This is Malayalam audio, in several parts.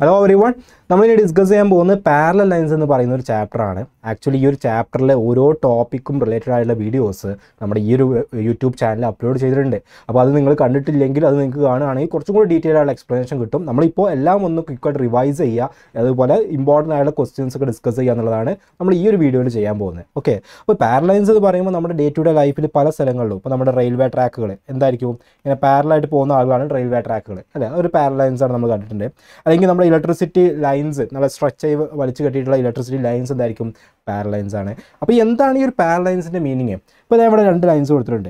ഹലോ എവറി വൺ നമ്മളിനി ഡിസ്കസ് ചെയ്യാൻ പോകുന്നത് പാരലൽ ലൈൻസ് എന്ന് പറയുന്ന ഒരു ചാപ്റ്ററാണ് ആക്ച്വലി ഈ ഒരു ചാപ്റ്ററിലെ ഓരോ ടോപ്പിക്കും റിലേറ്റഡ് ആയിട്ടുള്ള വീഡിയോസ് നമ്മുടെ ഈ ഒരു യൂട്യൂബ് ചാനലിൽ അപ്ലോഡ് ചെയ്തിട്ടുണ്ട് അപ്പോൾ അത് നിങ്ങൾ കണ്ടിട്ടില്ലെങ്കിൽ അത് നിങ്ങൾക്ക് കാണുകയാണെങ്കിൽ കുറച്ചും കൂടി ഡീറ്റെയിൽ ആയിട്ടുള്ള എക്സ്പ്ലനേഷൻ കിട്ടും നമ്മളിപ്പോൾ എല്ലാം ഒന്ന് ക്വിക്കായിട്ട് റിവൈസ് ചെയ്യുക അതുപോലെ ഇമ്പോർട്ടൻ്റ് ആയിട്ടുള്ള ക്വസ്റ്റ്യൻസ് ഒക്കെ ഡിസ്കസ് ചെയ്യുക എന്നുള്ളതാണ് നമ്മൾ ഈ ഒരു വീഡിയോയിൽ ചെയ്യാൻ പോകുന്നത് ഓക്കെ അപ്പോൾ പാരലൈൻസ് എന്ന് പറയുമ്പോൾ നമ്മുടെ ഡേ ടു ഡേ ലൈഫിൽ പല സ്ഥലങ്ങളിലും ഇപ്പോൾ നമ്മുടെ റെയിൽവേ ട്രാക്കുകൾ എന്തായിരിക്കും ഇങ്ങനെ പാരലായിട്ട് പോകുന്ന ആളുകളാണ് റെയിൽവേ ട്രാക്കുകൾ അല്ലേ അതൊരു പാരലൈൻസ് ആണ് നമ്മൾ കണ്ടിട്ടുണ്ട് അല്ലെങ്കിൽ നമ്മുടെ ഇലക്ട്രിസിറ്റി ലൈൻസ് നല്ല സ്ട്രെച്ച് ചെയ്ത് വലിച്ചു കെട്ടിയിട്ടുള്ള ഇലക്ട്രിസിറ്റി ലൈൻസ് എന്തായിരിക്കും പാരലൈൻസ് ആണ് അപ്പോൾ എന്താണ് ഈ ഒരു പാരലൈൻസിൻ്റെ മീനിങ് ഇപ്പോൾ ദേ ഇവിടെ രണ്ട് ലൈൻസ് കൊടുത്തിട്ടുണ്ട്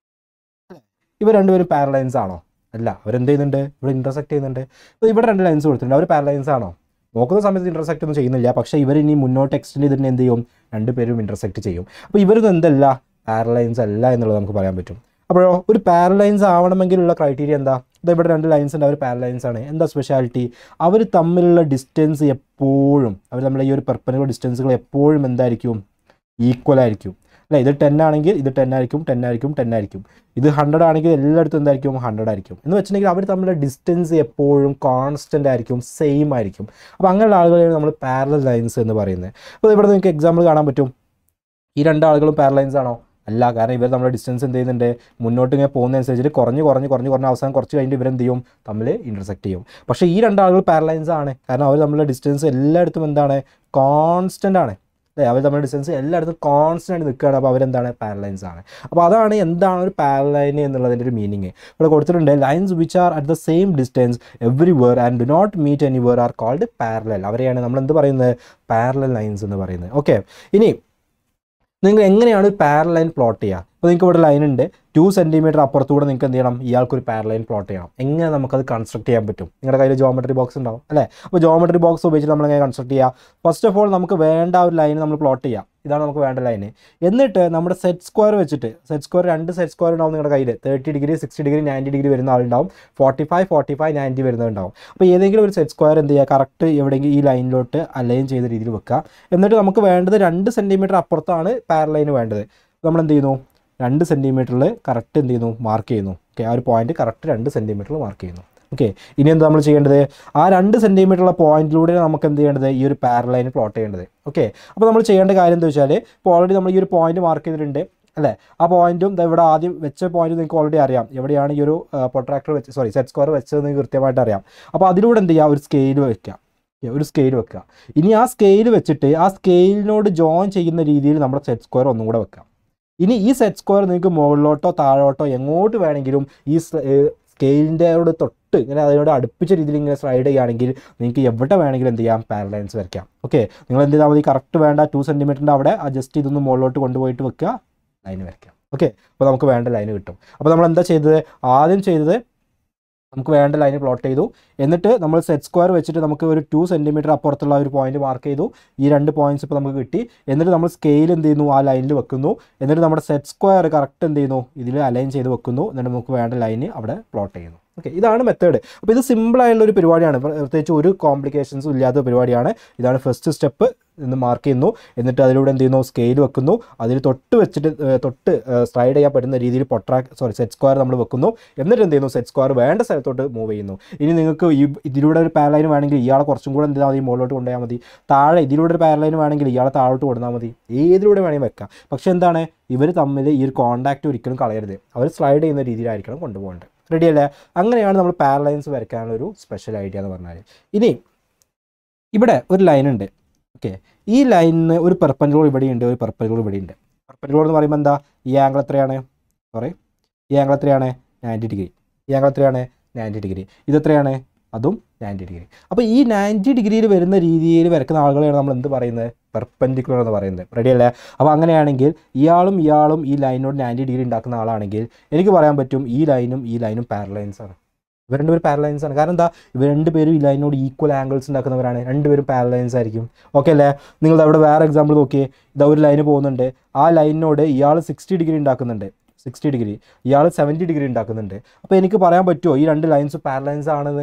ഇവർ രണ്ടുപേരും പാരലൈൻസ് ആണോ അല്ല അവരെന്ത് ചെയ്യുന്നുണ്ട് ഇവിടെ ഇൻ്റർസെക്ട് ചെയ്യുന്നുണ്ട് അപ്പോൾ ഇവിടെ രണ്ട് ലൈൻസ് കൊടുത്തിട്ടുണ്ട് അവർ പാരലൈൻസ് ആണോ നോക്കുന്ന സമയത്ത് ഇൻ്റർസെക്ട് ഒന്നും ചെയ്യുന്നില്ല പക്ഷേ ഇവർ ഇനി മുന്നോട്ട് എക്സ്റ്റെൻഡ് ചെയ്തിട്ട് എന്ത് ചെയ്യും രണ്ടുപേരും ഇൻ്റർസെക്ട് ചെയ്യും അപ്പോൾ ഇവരൊന്നും എന്തല്ല പാരലൈൻസ് അല്ല എന്നുള്ളത് നമുക്ക് പറയാൻ പറ്റും അപ്പോഴോ ഒരു പാരലൈൻസ് ആവണമെങ്കിലുള്ള ക്രൈറ്റീരിയ എന്താ ഇത് ഇവിടെ രണ്ട് ലൈൻസ് ഉണ്ട് അവർ പാരലൈൻസ് ആണ് എന്താ സ്പെഷ്യാലിറ്റി അവർ തമ്മിലുള്ള ഡിസ്റ്റൻസ് എപ്പോഴും അവർ തമ്മിലുള്ള ഈ ഒരു പെർപ്പനുകൾ ഡിസ്റ്റൻസുകൾ എപ്പോഴും എന്തായിരിക്കും ഈക്വൽ ആയിരിക്കും അല്ലേ ഇത് ടെൻ ആണെങ്കിൽ ഇത് ടെൻ ആയിരിക്കും ടെൻ ആയിരിക്കും ടെൻ ആയിരിക്കും ഇത് ഹൺഡ്രഡ് ആണെങ്കിൽ എല്ലായിടത്തും എന്തായിരിക്കും ഹൺഡ്രഡ് ആയിരിക്കും എന്ന് വെച്ചിട്ടുണ്ടെങ്കിൽ അവർ തമ്മിലുള്ള ഡിസ്റ്റൻസ് എപ്പോഴും കോൺസ്റ്റൻ്റ് ആയിരിക്കും സെയിം ആയിരിക്കും അപ്പോൾ അങ്ങനെയുള്ള ആളുകളെയാണ് നമ്മൾ പാരലൽ ലൈൻസ് എന്ന് പറയുന്നത് അപ്പോൾ ഇവിടെ നിങ്ങൾക്ക് എക്സാമ്പിൾ കാണാൻ പറ്റും ഈ രണ്ടാളുകളും പാരലൈൻസ് ആണോ അല്ല കാരണം ഇവർ നമ്മുടെ ഡിസ്റ്റൻസ് എന്ത് ചെയ്യുന്നുണ്ട് മുന്നോട്ട് ഇങ്ങനെ പോകുന്നതനുസരിച്ചിട്ട് കുറഞ്ഞ് കുറഞ്ഞ് കുറഞ്ഞ് കുറഞ്ഞ അവസാനം കുറച്ച് കഴിഞ്ഞിട്ട് ഇവരെന്ത് ചെയ്യും തമ്മിൽ ഇൻ്റർസെക്ട് ചെയ്യും പക്ഷേ ഈ രണ്ടാളുകൾ പാരലൈൻസ് ആണ് കാരണം അവർ തമ്മിലുള്ള ഡിസ്റ്റൻസ് എല്ലായിടത്തും എന്താണ് കോൺസ്റ്റൻ്റ് ആണ് അല്ലേ അവർ തമ്മിലുള്ള ഡിസ്റ്റൻസ് എല്ലായിടത്തും കോൺസ്റ്റൻ്റ് ആയിട്ട് നിൽക്കുകയാണ് അപ്പോൾ അവരെന്താണ് പാരലൈൻസ് ആണ് അപ്പോൾ അതാണ് എന്താണ് ഒരു പാരലൈൻ എന്നുള്ളതിൻ്റെ ഒരു മീനിങ് ഇവിടെ കൊടുത്തിട്ടുണ്ട് lines which are at the same distance every where and do not meet any where are called parallel അവരെയാണ് നമ്മൾ എന്ത് പറയുന്നത് പാരലൽ ലൈൻസ് എന്ന് പറയുന്നത് ഓക്കെ ഇനി നിങ്ങൾ എങ്ങനെയാണ് ഒരു പാരലൈൻ പ്ലോട്ട് ചെയ്യുക അപ്പോൾ നിങ്ങൾക്ക് ഇവിടെ ലൈൻ ഉണ്ട് ടു സെൻറ്റിമീറ്റർ അപ്പുറത്തൂടെ നിങ്ങൾക്ക് എന്ത് ചെയ്യണം ഇയാൾക്കൊരു പാരലൈൻ പ്ലോട്ട് ചെയ്യണം എങ്ങനെ നമുക്കത് കൺസ്ട്രക്ട് ചെയ്യാൻ പറ്റും നിങ്ങളുടെ കയ്യിൽ ജോമെട്രി ബോക്സ് ഉണ്ടാവും അല്ലേ അപ്പോൾ ജോമെട്രി ബോക്സ് ഉപയോഗിച്ച് നമ്മൾ എങ്ങനെ കൺസ്ട്രക്ട് ചെയ്യുക ഫസ്റ്റ് ഓഫ് ഓൾ നമുക്ക് വേണ്ട ഒരു ലൈൻ നമ്മൾ പ്ലോട്ട് ചെയ്യാം ഇതാണ് നമുക്ക് വേണ്ട ലൈന് എന്നിട്ട് നമ്മുടെ സെറ്റ് സ്ക്വയർ വെച്ചിട്ട് സെറ്റ് സ്ക്വയർ രണ്ട് സെറ്റ് സ്ക്വയർ ഉണ്ടാവും നിങ്ങളുടെ കയ്യിൽ thirty degree sixty degree ninety degree വരുന്ന ആളുണ്ടാവും forty five forty five ninety വരുന്നുണ്ടാവും അപ്പോൾ ഏതെങ്കിലും ഒരു സെറ്റ് സ്ക്വയർ എന്ത് ചെയ്യുക കറക്റ്റ് എവിടെയെങ്കിലും ഈ ലൈനിലോട്ട് അലൈൻ ചെയ്ത രീതിയിൽ വെക്കുക എന്നിട്ട് നമുക്ക് വേണ്ടത് രണ്ട് സെൻറ്റിമീറ്റർ അപ്പുറത്താണ് പാരലൈന് വേണ്ടത് നമ്മൾ എന്ത് ചെയ്യുന്നു രണ്ട് സെൻറ്റിമീറ്ററിൽ കറക്റ്റ് എന്ത് ചെയ്യുന്നു മാർക്ക് ചെയ്യുന്നു ഓക്കെ ആ ഒരു പോയിന്റ് കറക്റ്റ് രണ്ട് സെൻറ്റിമീറ്ററിൽ മാർക്ക് ചെയ്യുന്നു ഓക്കെ ഇനി എന്താ നമ്മൾ ചെയ്യേണ്ടത് ആ രണ്ട് സെൻറ്റിമീറ്ററുള്ള പോയിന്റിലൂടെ നമുക്ക് എന്ത് ചെയ്യേണ്ടത് ഈ ഒരു പാരലൈന് പ്ലോട്ട് ചെയ്യേണ്ടത് ഓക്കെ അപ്പോൾ നമ്മൾ ചെയ്യേണ്ട കാര്യം എന്താ വെച്ചാൽ ഇപ്പോൾ ഓൾറെഡി നമ്മൾ ഈ ഒരു പോയിന്റ് മാർക്ക് ചെയ്തിട്ടുണ്ട് അല്ലേ ആ പോയിന്റും ദാ ഇവിടെ ആദ്യം വെച്ച പോയിന്റ് നിങ്ങൾക്ക് ഓൾറെഡി അറിയാം എവിടെയാണ് ഈ ഒരു പൊട്രാക്ടർ വെച്ച് സോറി സെറ്റ് സ്ക്വയർ വെച്ചത് നിങ്ങൾക്ക് കൃത്യമായിട്ട് അറിയാം അപ്പോൾ അതിലൂടെ എന്ത് ചെയ്യുക ഒരു സ്കെയിൽ വെക്കുക Okay, ഒരു സ്കെയിൽ വെക്കുക ഇനി ആ സ്കെയിൽ വെച്ചിട്ട് ആ സ്കെയിലിനോട് ജോയിൻ ചെയ്യുന്ന രീതിയിൽ നമ്മുടെ സെറ്റ് സ്ക്വയർ ഒന്നും കൂടെ വെക്കാം ഇനി ഈ സെറ്റ് സ്ക്വയർ നിങ്ങൾക്ക് മുകളിലോട്ടോ താഴോട്ടോ എങ്ങോട്ട് വേണമെങ്കിലും ഈ സ്കെയിലിൻ്റെ തൊട്ട് ഇങ്ങനെ അതിനോട് അടുപ്പിച്ച രീതിയിൽ ഇങ്ങനെ സ്ലൈഡ് ചെയ്യുകയാണെങ്കിൽ നിങ്ങൾക്ക് എവിടെ വേണമെങ്കിലും എന്ത് ചെയ്യാം പാരലൈൻസ് വരയ്ക്കാം ഓക്കെ നിങ്ങൾ എന്ത് ചെയ്താൽ മതി കറക്റ്റ് വേണ്ട ടു സെൻറ്റിമീറ്ററിൻ്റെ അവിടെ അഡ്ജസ്റ്റ് ചെയ്തൊന്ന് മുകളിലോട്ട് കൊണ്ടുപോയിട്ട് വെക്കുക ലൈൻ വരയ്ക്കാം ഓക്കെ അപ്പോൾ നമുക്ക് വേണ്ട ലൈൻ കിട്ടും അപ്പോൾ നമ്മൾ എന്താ ചെയ്തത് ആദ്യം ചെയ്തത് നമുക്ക് വേണ്ട ലൈൻ പ്ലോട്ട് ചെയ്തു എന്നിട്ട് നമ്മൾ സെറ്റ് സ്ക്വയർ വെച്ചിട്ട് നമുക്ക് ഒരു ടു സെൻറ്റിമീറ്റർ അപ്പുറത്തുള്ള ഒരു പോയിന്റ് മാർക്ക് ചെയ്തു ഈ രണ്ട് പോയിന്റ്സ് ഇപ്പോൾ നമുക്ക് കിട്ടി എന്നിട്ട് നമ്മൾ സ്കെയിൽ എന്ത് ചെയ്യുന്നു ആ ലൈനിൽ വെക്കുന്നു എന്നിട്ട് നമ്മുടെ സെറ്റ് സ്ക്വയർ കറക്റ്റ് എന്ത് ചെയ്യുന്നു ഇതിൽ അലൈൻ ചെയ്ത് വെക്കുന്നു എന്നിട്ട് നമുക്ക് വേണ്ട ലൈന് അവിടെ പ്ലോട്ട് ചെയ്യുന്നു ഓക്കെ ഇതാണ് മെത്തേഡ് അപ്പോൾ ഇത് സിമ്പിളായുള്ള ഒരു പരിപാടിയാണ് പ്രത്യേകിച്ച് ഒരു കോംപ്ലിക്കേഷൻസും ഇല്ലാത്ത പരിപാടിയാണ് ഇതാണ് ഫസ്റ്റ് സ്റ്റെപ്പ് എന്ന് മാർക്ക് ചെയ്യുന്നു എന്നിട്ട് അതിലൂടെ എന്ത് ചെയ്യുന്നു സ്കെയിൽ വെക്കുന്നു അതിൽ തൊട്ട് വെച്ചിട്ട് ഏഹ്, തൊട്ട് സ്ലൈഡ് ചെയ്യാൻ പറ്റുന്ന രീതിയിൽ പൊട്രാക്ക് സോറി സെറ്റ് സ്ക്വയർ നമ്മൾ വെക്കുന്നു എന്നിട്ട് എന്ത് ചെയ്യുന്നു സെറ്റ് സ്ക്വയർ വേണ്ട സ്ഥലത്തോട്ട് മൂവ് ചെയ്യുന്നു ഇനി നിങ്ങൾക്ക് ഈ ഇതിലൂടെ ഒരു പാരലൈൻ വേണമെങ്കിൽ ഇയാളെ കുറച്ചും കൂടെ എന്ത് ചെയ്താൽ മതി മുകളിലോട്ട് കൊണ്ടുപോയാൽ മതി താഴെ ഇതിലൂടെ ഒരു പാരലൈൻ വേണമെങ്കിൽ ഇയാളെ താഴോട്ട് കൊടുത്താൽ മതി ഏതിലൂടെ വേണമെങ്കിൽ വെക്കാം പക്ഷേ എന്താണ് ഇവർ തമ്മിൽ ഈ ഒരു കോൺടാക്റ്റ് ഒരിക്കലും കളയരുത് അവർ സ്ലൈഡ് ചെയ്യുന്ന രീതിയിലായിരിക്കണം കൊണ്ടുപോകേണ്ടത് റെഡി അല്ലേ അങ്ങനെയാണ് നമ്മൾ പാരലൈൻസ് വരയ്ക്കാനുള്ള ഒരു സ്പെഷ്യൽ ഐഡിയ എന്ന് പറഞ്ഞാൽ ഇനി ഇവിടെ ഒരു ലൈൻ ഉണ്ട് ഓക്കെ ഈ ലൈനിന് ഒരു പെർപ്പൻഡിക്കുലർ ഇവിടെയുണ്ട് ഒരു പെർപ്പൻഡിക്കുലർ ഇവിടെയുണ്ട് പെർപ്പൻഡിക്കുലർ എന്ന് പറയുമ്പോൾ എന്താ ഈ ആംഗിൾ എത്രയാണ് സോറി ഈ ആംഗിൾ എത്രയാണ് നയൻറ്റി ഡിഗ്രി ഈ ആംഗിൾ എത്രയാണ് നയൻറ്റി ഡിഗ്രി ഇത് എത്രയാണ് അതും നയൻറ്റി ഡിഗ്രി അപ്പോൾ ഈ നയൻറ്റി ഡിഗ്രിയിൽ വരുന്ന രീതിയിൽ വരക്കുന്ന ആളുകളെയാണ് നമ്മൾ എന്ത് പറയുന്നത് പെർപ്പൻഡിക്കുലർ എന്ന് പറയുന്നത് റെഡി അല്ലേ അപ്പോൾ അങ്ങനെയാണെങ്കിൽ ഇയാളും ഇയാളും ഈ ലൈനോട് നയൻറ്റി ഡിഗ്രി ഉണ്ടാക്കുന്ന ആളാണെങ്കിൽ എനിക്ക് പറയാൻ പറ്റും ഈ ലൈനും ഈ ലൈനും പാരലൈൻസ് ആണ് ഇവർ രണ്ടുപേരും പാരലൈൻസ് ആണ് കാരണം എന്താ ഇവർ രണ്ടുപേരും ഈ ലൈനോട് ഈക്വൽ ആംഗിൾസ് ഉണ്ടാക്കുന്നവരാണ് രണ്ടുപേരും പാരലൈൻസ് ആയിരിക്കും ഓക്കെ അല്ലേ നിങ്ങൾ അവിടെ വേറെ എക്സാമ്പിൾ നോക്കിയേ ഇതാ ഒരു ലൈന് പോകുന്നുണ്ട് ആ ലൈനിനോട് ഇയാൾ സിക്സ്റ്റി ഡിഗ്രി ഉണ്ടാക്കുന്നുണ്ട് സിക്സ്റ്റി ഡിഗ്രി ഇയാൾ സെവൻറ്റി ഡിഗ്രി ഉണ്ടാക്കുന്നുണ്ട് അപ്പോൾ എനിക്ക് പറയാൻ പറ്റുമോ ഈ രണ്ട് ലൈൻസ് പാരലൈൻസ് ആണെന്ന്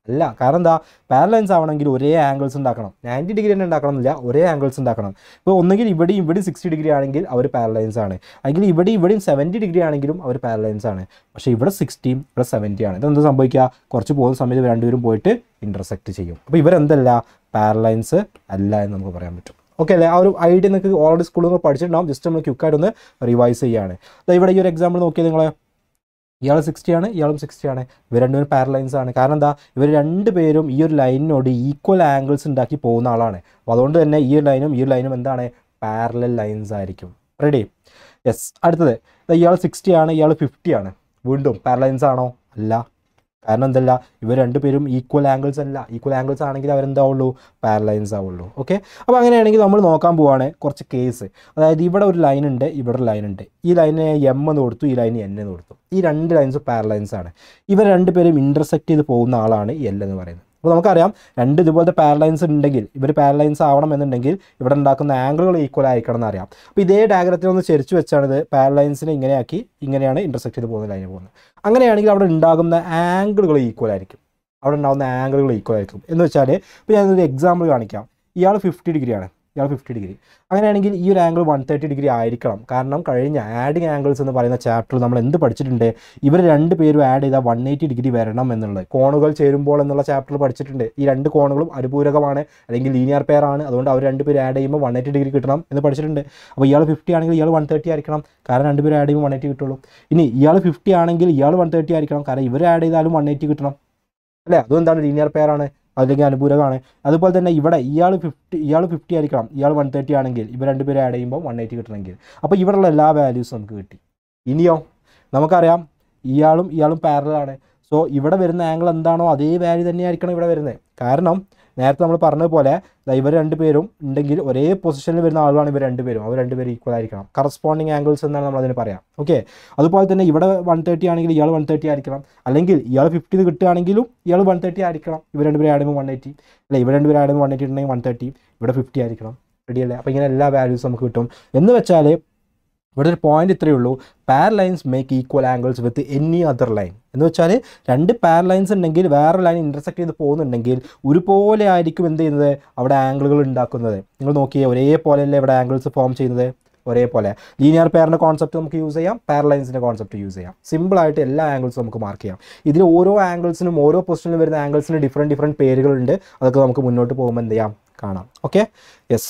അല്ല കാരണം എന്താ പാരലൈൻസ് ആവണമെങ്കിൽ ഒരേ ആംഗിൾസ് ഉണ്ടാക്കണം നയൻറ്റി ഡിഗ്രി തന്നെ ഉണ്ടാക്കണം എന്നില്ല ഒരേ ആംഗിൾസ് ഉണ്ടാക്കണം ഇപ്പോൾ ഒന്നുകിൽ ഇവിടെയും ഇവിടെയും സിക്സ്റ്റി ഡിഗ്രി ആണെങ്കിൽ അവർ പാരലൈൻസ് ആണ് അല്ലെങ്കിൽ ഇവിടെയും ഇവിടെയും സെവൻറ്റി ഡിഗ്രി ആണെങ്കിലും അവർ പാരലൈൻസ് ആണ് പക്ഷേ ഇവിടെ സിക്സ്റ്റിയും ഇവിടെ സെവൻറ്റി ആണ് ഇതെന്ത് സംഭവിക്കുക കുറച്ച് പോകുന്ന സമയത്ത് ഇവർ രണ്ടുപേരും പോയിട്ട് ഇൻ്റർസെക്റ്റ് ചെയ്യും അപ്പോൾ ഇവരെന്തല്ല പാരലൈൻസ് അല്ല എന്ന് നമുക്ക് പറയാൻ പറ്റും ഓക്കെ അല്ലേ ആ ഒരു ഐഡിയ നിങ്ങൾക്ക് ഓൾറെഡി സ്കൂളിൽ നിന്ന് പഠിച്ചിട്ടുണ്ടാവും ജസ്റ്റ് നമ്മൾ ക്യുക്കായിട്ട് ഒന്ന് റിവൈസ് ചെയ്യാണ് ദാ ഇവിടെ ഈ ഒരു എക്സാമ്പിൾ നോക്കിയാൽ നിങ്ങൾ ഇയാൾ സിക്സ്റ്റി ആണ് ഇയാളും സിക്സ്റ്റി ആണ് ഇവർ രണ്ടുപേരും പാരലൈൻസ് ആണ് കാരണം എന്താ ഇവർ രണ്ടുപേരും ഈ ഒരു ലൈനിനോട് ഈക്വൽ ആംഗിൾസ് ഉണ്ടാക്കി പോകുന്ന ആളാണ് അപ്പോൾ അതുകൊണ്ട് തന്നെ ഈ ഒരു ലൈനും ഈ ഒരു ലൈനും എന്താണ് പാരലൽ ലൈൻസ് ആയിരിക്കും റെഡി യെസ് അടുത്തത് ദാ ഇയാൾ സിക്സ്റ്റി ആണ് ഇയാൾ ഫിഫ്റ്റി ആണ് വീണ്ടും പാരലൈൻസ് ആണോ അല്ല കാരണം എന്തല്ല ഇവർ രണ്ടുപേരും ഈക്വൽ ആംഗിൾസ് അല്ല ഈക്വൽ ആംഗിൾസ് ആണെങ്കിൽ അവരെന്താവുള്ളൂ പാരലൈൻസ് ആവുള്ളൂ ഓക്കെ അപ്പോൾ അങ്ങനെയാണെങ്കിൽ നമ്മൾ നോക്കാൻ പോവാണ് കുറച്ച് കേസ് അതായത് ഇവിടെ ഒരു ലൈൻ ഉണ്ട് ഇവിടെ ഒരു ലൈൻ ഉണ്ട് ഈ ലൈന് എം എന്ന് കൊടുത്തു ഈ ലൈന് എൻ എന്ന് കൊടുത്തു ഈ രണ്ട് ലൈൻസ് പാരലൈൻസ് ആണ് ഇവർ രണ്ടുപേരും ഇൻ്റർസെക്റ്റ് ചെയ്ത് പോകുന്ന ആളാണ് എൽ എന്ന് പറയുന്നത് അപ്പോൾ നമുക്കറിയാം രണ്ട് ഇതുപോലത്തെ പാരലൈൻസ് ഉണ്ടെങ്കിൽ ഇവർ പാരലൈൻസ് ആവണം എന്നുണ്ടെങ്കിൽ ഇവിടെ ഉണ്ടാക്കുന്ന ആംഗിളുകൾ ഈക്വൽ ആയിരിക്കണം എന്ന് അറിയാം അപ്പോൾ ഇതേ ഡയഗ്രത്തിൽ ഒന്ന് ചെരിച്ച് വെച്ചാണ് ഇത് പാരലൈൻസിനെ ഇങ്ങനെയാക്കി ഇങ്ങനെയാണ് ഇൻ്റർസെക്റ്റ് ചെയ്ത് പോകുന്ന ലൈന് പോകുന്നത് അങ്ങനെയാണെങ്കിൽ അവിടെ ഉണ്ടാകുന്ന ആംഗിളുകൾ ഈക്വൽ ആയിരിക്കും അവിടെ ഉണ്ടാകുന്ന ആംഗിളുകൾ ഈക്വൽ ആയിരിക്കും എന്ന് വെച്ചാൽ ഇപ്പോൾ ഞാനൊരു എക്സാമ്പിൾ കാണിക്കാം ഇയാൾ ഫിഫ്റ്റി ഡിഗ്രിയാണ് ഇയാൾ ഫിഫ്റ്റി ഡിഗ്രി അങ്ങനെയാണെങ്കിൽ ഈ ഒരു ആംഗിൾ വൺ തേർട്ടി ഡിഗ്രി ആയിരിക്കണം കാരണം കഴിഞ്ഞ ആഡിങ് ആംഗിൾസ് എന്ന് പറയുന്ന ചാപ്റ്റർ നമ്മൾ എന്ത് പഠിച്ചിട്ടുണ്ട് ഇവർ രണ്ട് പേരും ആഡ് ചെയ്താൽ വൺ എയ്റ്റി ഡിഗ്രി വരണം എന്നുള്ളത് കോണുകൾ ചേരുമ്പോൾ എന്നുള്ള ചാപ്റ്റർ പഠിച്ചിട്ടുണ്ട് ഈ രണ്ട് കോണുകളും അനുപൂരകമാണ് അല്ലെങ്കിൽ ലീനിയർ പെയർ ആണ് അതുകൊണ്ട് അവർ രണ്ട് പേര് ആഡ് ചെയ്യുമ്പോൾ വൺ എയ്റ്റി ഡിഗ്രി കിട്ടണം എന്ന് പഠിച്ചിട്ടുണ്ട് അപ്പോൾ ഇയാൾ ഫിഫ്റ്റി ആണെങ്കിൽ ഇയാൾ വൺ തേർട്ടി ആയിരിക്കണം കാരണം രണ്ട് പേര് ആഡ് ചെയ്യുമ്പോൾ വൺ എയ്റ്റി കിട്ടുള്ളൂ ഇനി ഇയാൾ ഫിഫ്റ്റി ആണെങ്കിൽ ഇയാൾ വൺ തേർട്ടി ആയിരിക്കണം കാരണം ഇവർ ആഡ് ചെയ്താലും വൺ എയ്റ്റി കിട്ടണം അല്ലേ അതും എന്താണ് ലീനിയർ പെയർ ആണ് അല്ലെങ്കിൽ അനുപൂരകമാണ് അതുപോലെ തന്നെ ഇവിടെ ഇയാൾ ഫിഫ്റ്റി ഇയാൾ ഫിഫ്റ്റി ആയിരിക്കണം ഇയാൾ വൺ തേർട്ടി ആണെങ്കിൽ ഇവർ രണ്ടുപേരും ആഡ് ചെയ്യുമ്പോൾ വൺ എയ്റ്റി കിട്ടണമെങ്കിൽ അപ്പോൾ ഇവിടെയുള്ള എല്ലാ വാല്യൂസും നമുക്ക് കിട്ടി ഇനിയോ നമുക്കറിയാം ഇയാളും ഇയാളും പാരലാണ് സോ ഇവിടെ വരുന്ന ആംഗിൾ എന്താണോ അതേ വാല്യൂ തന്നെയായിരിക്കണം ഇവിടെ വരുന്നത് കാരണം നേരത്തെ നമ്മൾ പറഞ്ഞതുപോലെ ദാ ഇവർ രണ്ടുപേരും ഉണ്ടെങ്കിൽ ഒരേ പൊസിഷനിൽ വരുന്ന ആളുകളാണ് ഇവർ രണ്ടുപേരും അവർ രണ്ടുപേരും ഈക്വൽ ആയിരിക്കണം കറസ്പോണ്ടിങ് ആംഗിൾസ് എന്നാണ് നമ്മൾ അതിന് പറയാം ഓക്കെ അതുപോലെ തന്നെ ഇവിടെ വൺ തേർട്ടി ആണെങ്കിൽ ഇയാൾ വൺ തേർട്ടി ആയിരിക്കണം അല്ലെങ്കിൽ ഇയാൾ ഫിഫ്റ്റി കിട്ടുകയാണെങ്കിലും ഇയാൾ വൺ തേർട്ടി ആയിരിക്കണം ഇവർ രണ്ടുപേരും ആഡ് ചെയ്യുമ്പോൾ വൺ എയ്റ്റി അല്ല ഇവർ രണ്ടുപേരും ആഡ് ചെയ്യുമ്പോൾ വൺ എയ്റ്റി ഉണ്ടെങ്കിൽ വൺ തേർട്ടി ഇവിടെ ഫിഫ്റ്റി ആയിരിക്കണം റെഡി അല്ലേ അപ്പോൾ ഇങ്ങനെ എല്ലാ വാല്യൂസും നമുക്ക് കിട്ടും എന്ന് വെച്ചാൽ ഇവിടെ ഒരു പോയിന്റ് ഇത്രയേ ഉള്ളൂ parallel lines make equal angles with any other line എന്ന് വെച്ചാൽ രണ്ട് പാരലൈൻസ് ഉണ്ടെങ്കിൽ വേറെ ലൈൻ ഇൻ്റർസെക്ട് ചെയ്ത് പോകുന്നുണ്ടെങ്കിൽ ഒരുപോലെ ആയിരിക്കും എന്ത് ചെയ്യുന്നത് അവിടെ ആംഗിളുകൾ ഉണ്ടാക്കുന്നത് നിങ്ങൾ നോക്കിയേ ഒരേപോലെയല്ലേ ഇവിടെ ആംഗിൾസ് ഫോം ചെയ്യുന്നത് ഒരേപോലെ ലീനിയർ പെയറിൻ്റെ കോൺസെപ്റ്റ് നമുക്ക് യൂസ് ചെയ്യാം പാരലൈൻസിൻ്റെ കോൺസെപ്റ്റ് യൂസ് ചെയ്യാം സിമ്പിളായിട്ട് എല്ലാ ആംഗിൾസും നമുക്ക് മാർക്ക് ചെയ്യാം ഇതിൽ ഓരോ ആംഗിൾസിനും ഓരോ പൊസിഷനിൽ വരുന്ന ആംഗിൾസിന് ഡിഫറെൻറ്റ് ഡിഫറെൻറ്റ് പേരുകളുണ്ട് അതൊക്കെ നമുക്ക് മുന്നോട്ട് പോകുമ്പോൾ എന്ത് ചെയ്യാം കാണാം ഓക്കെ യെസ്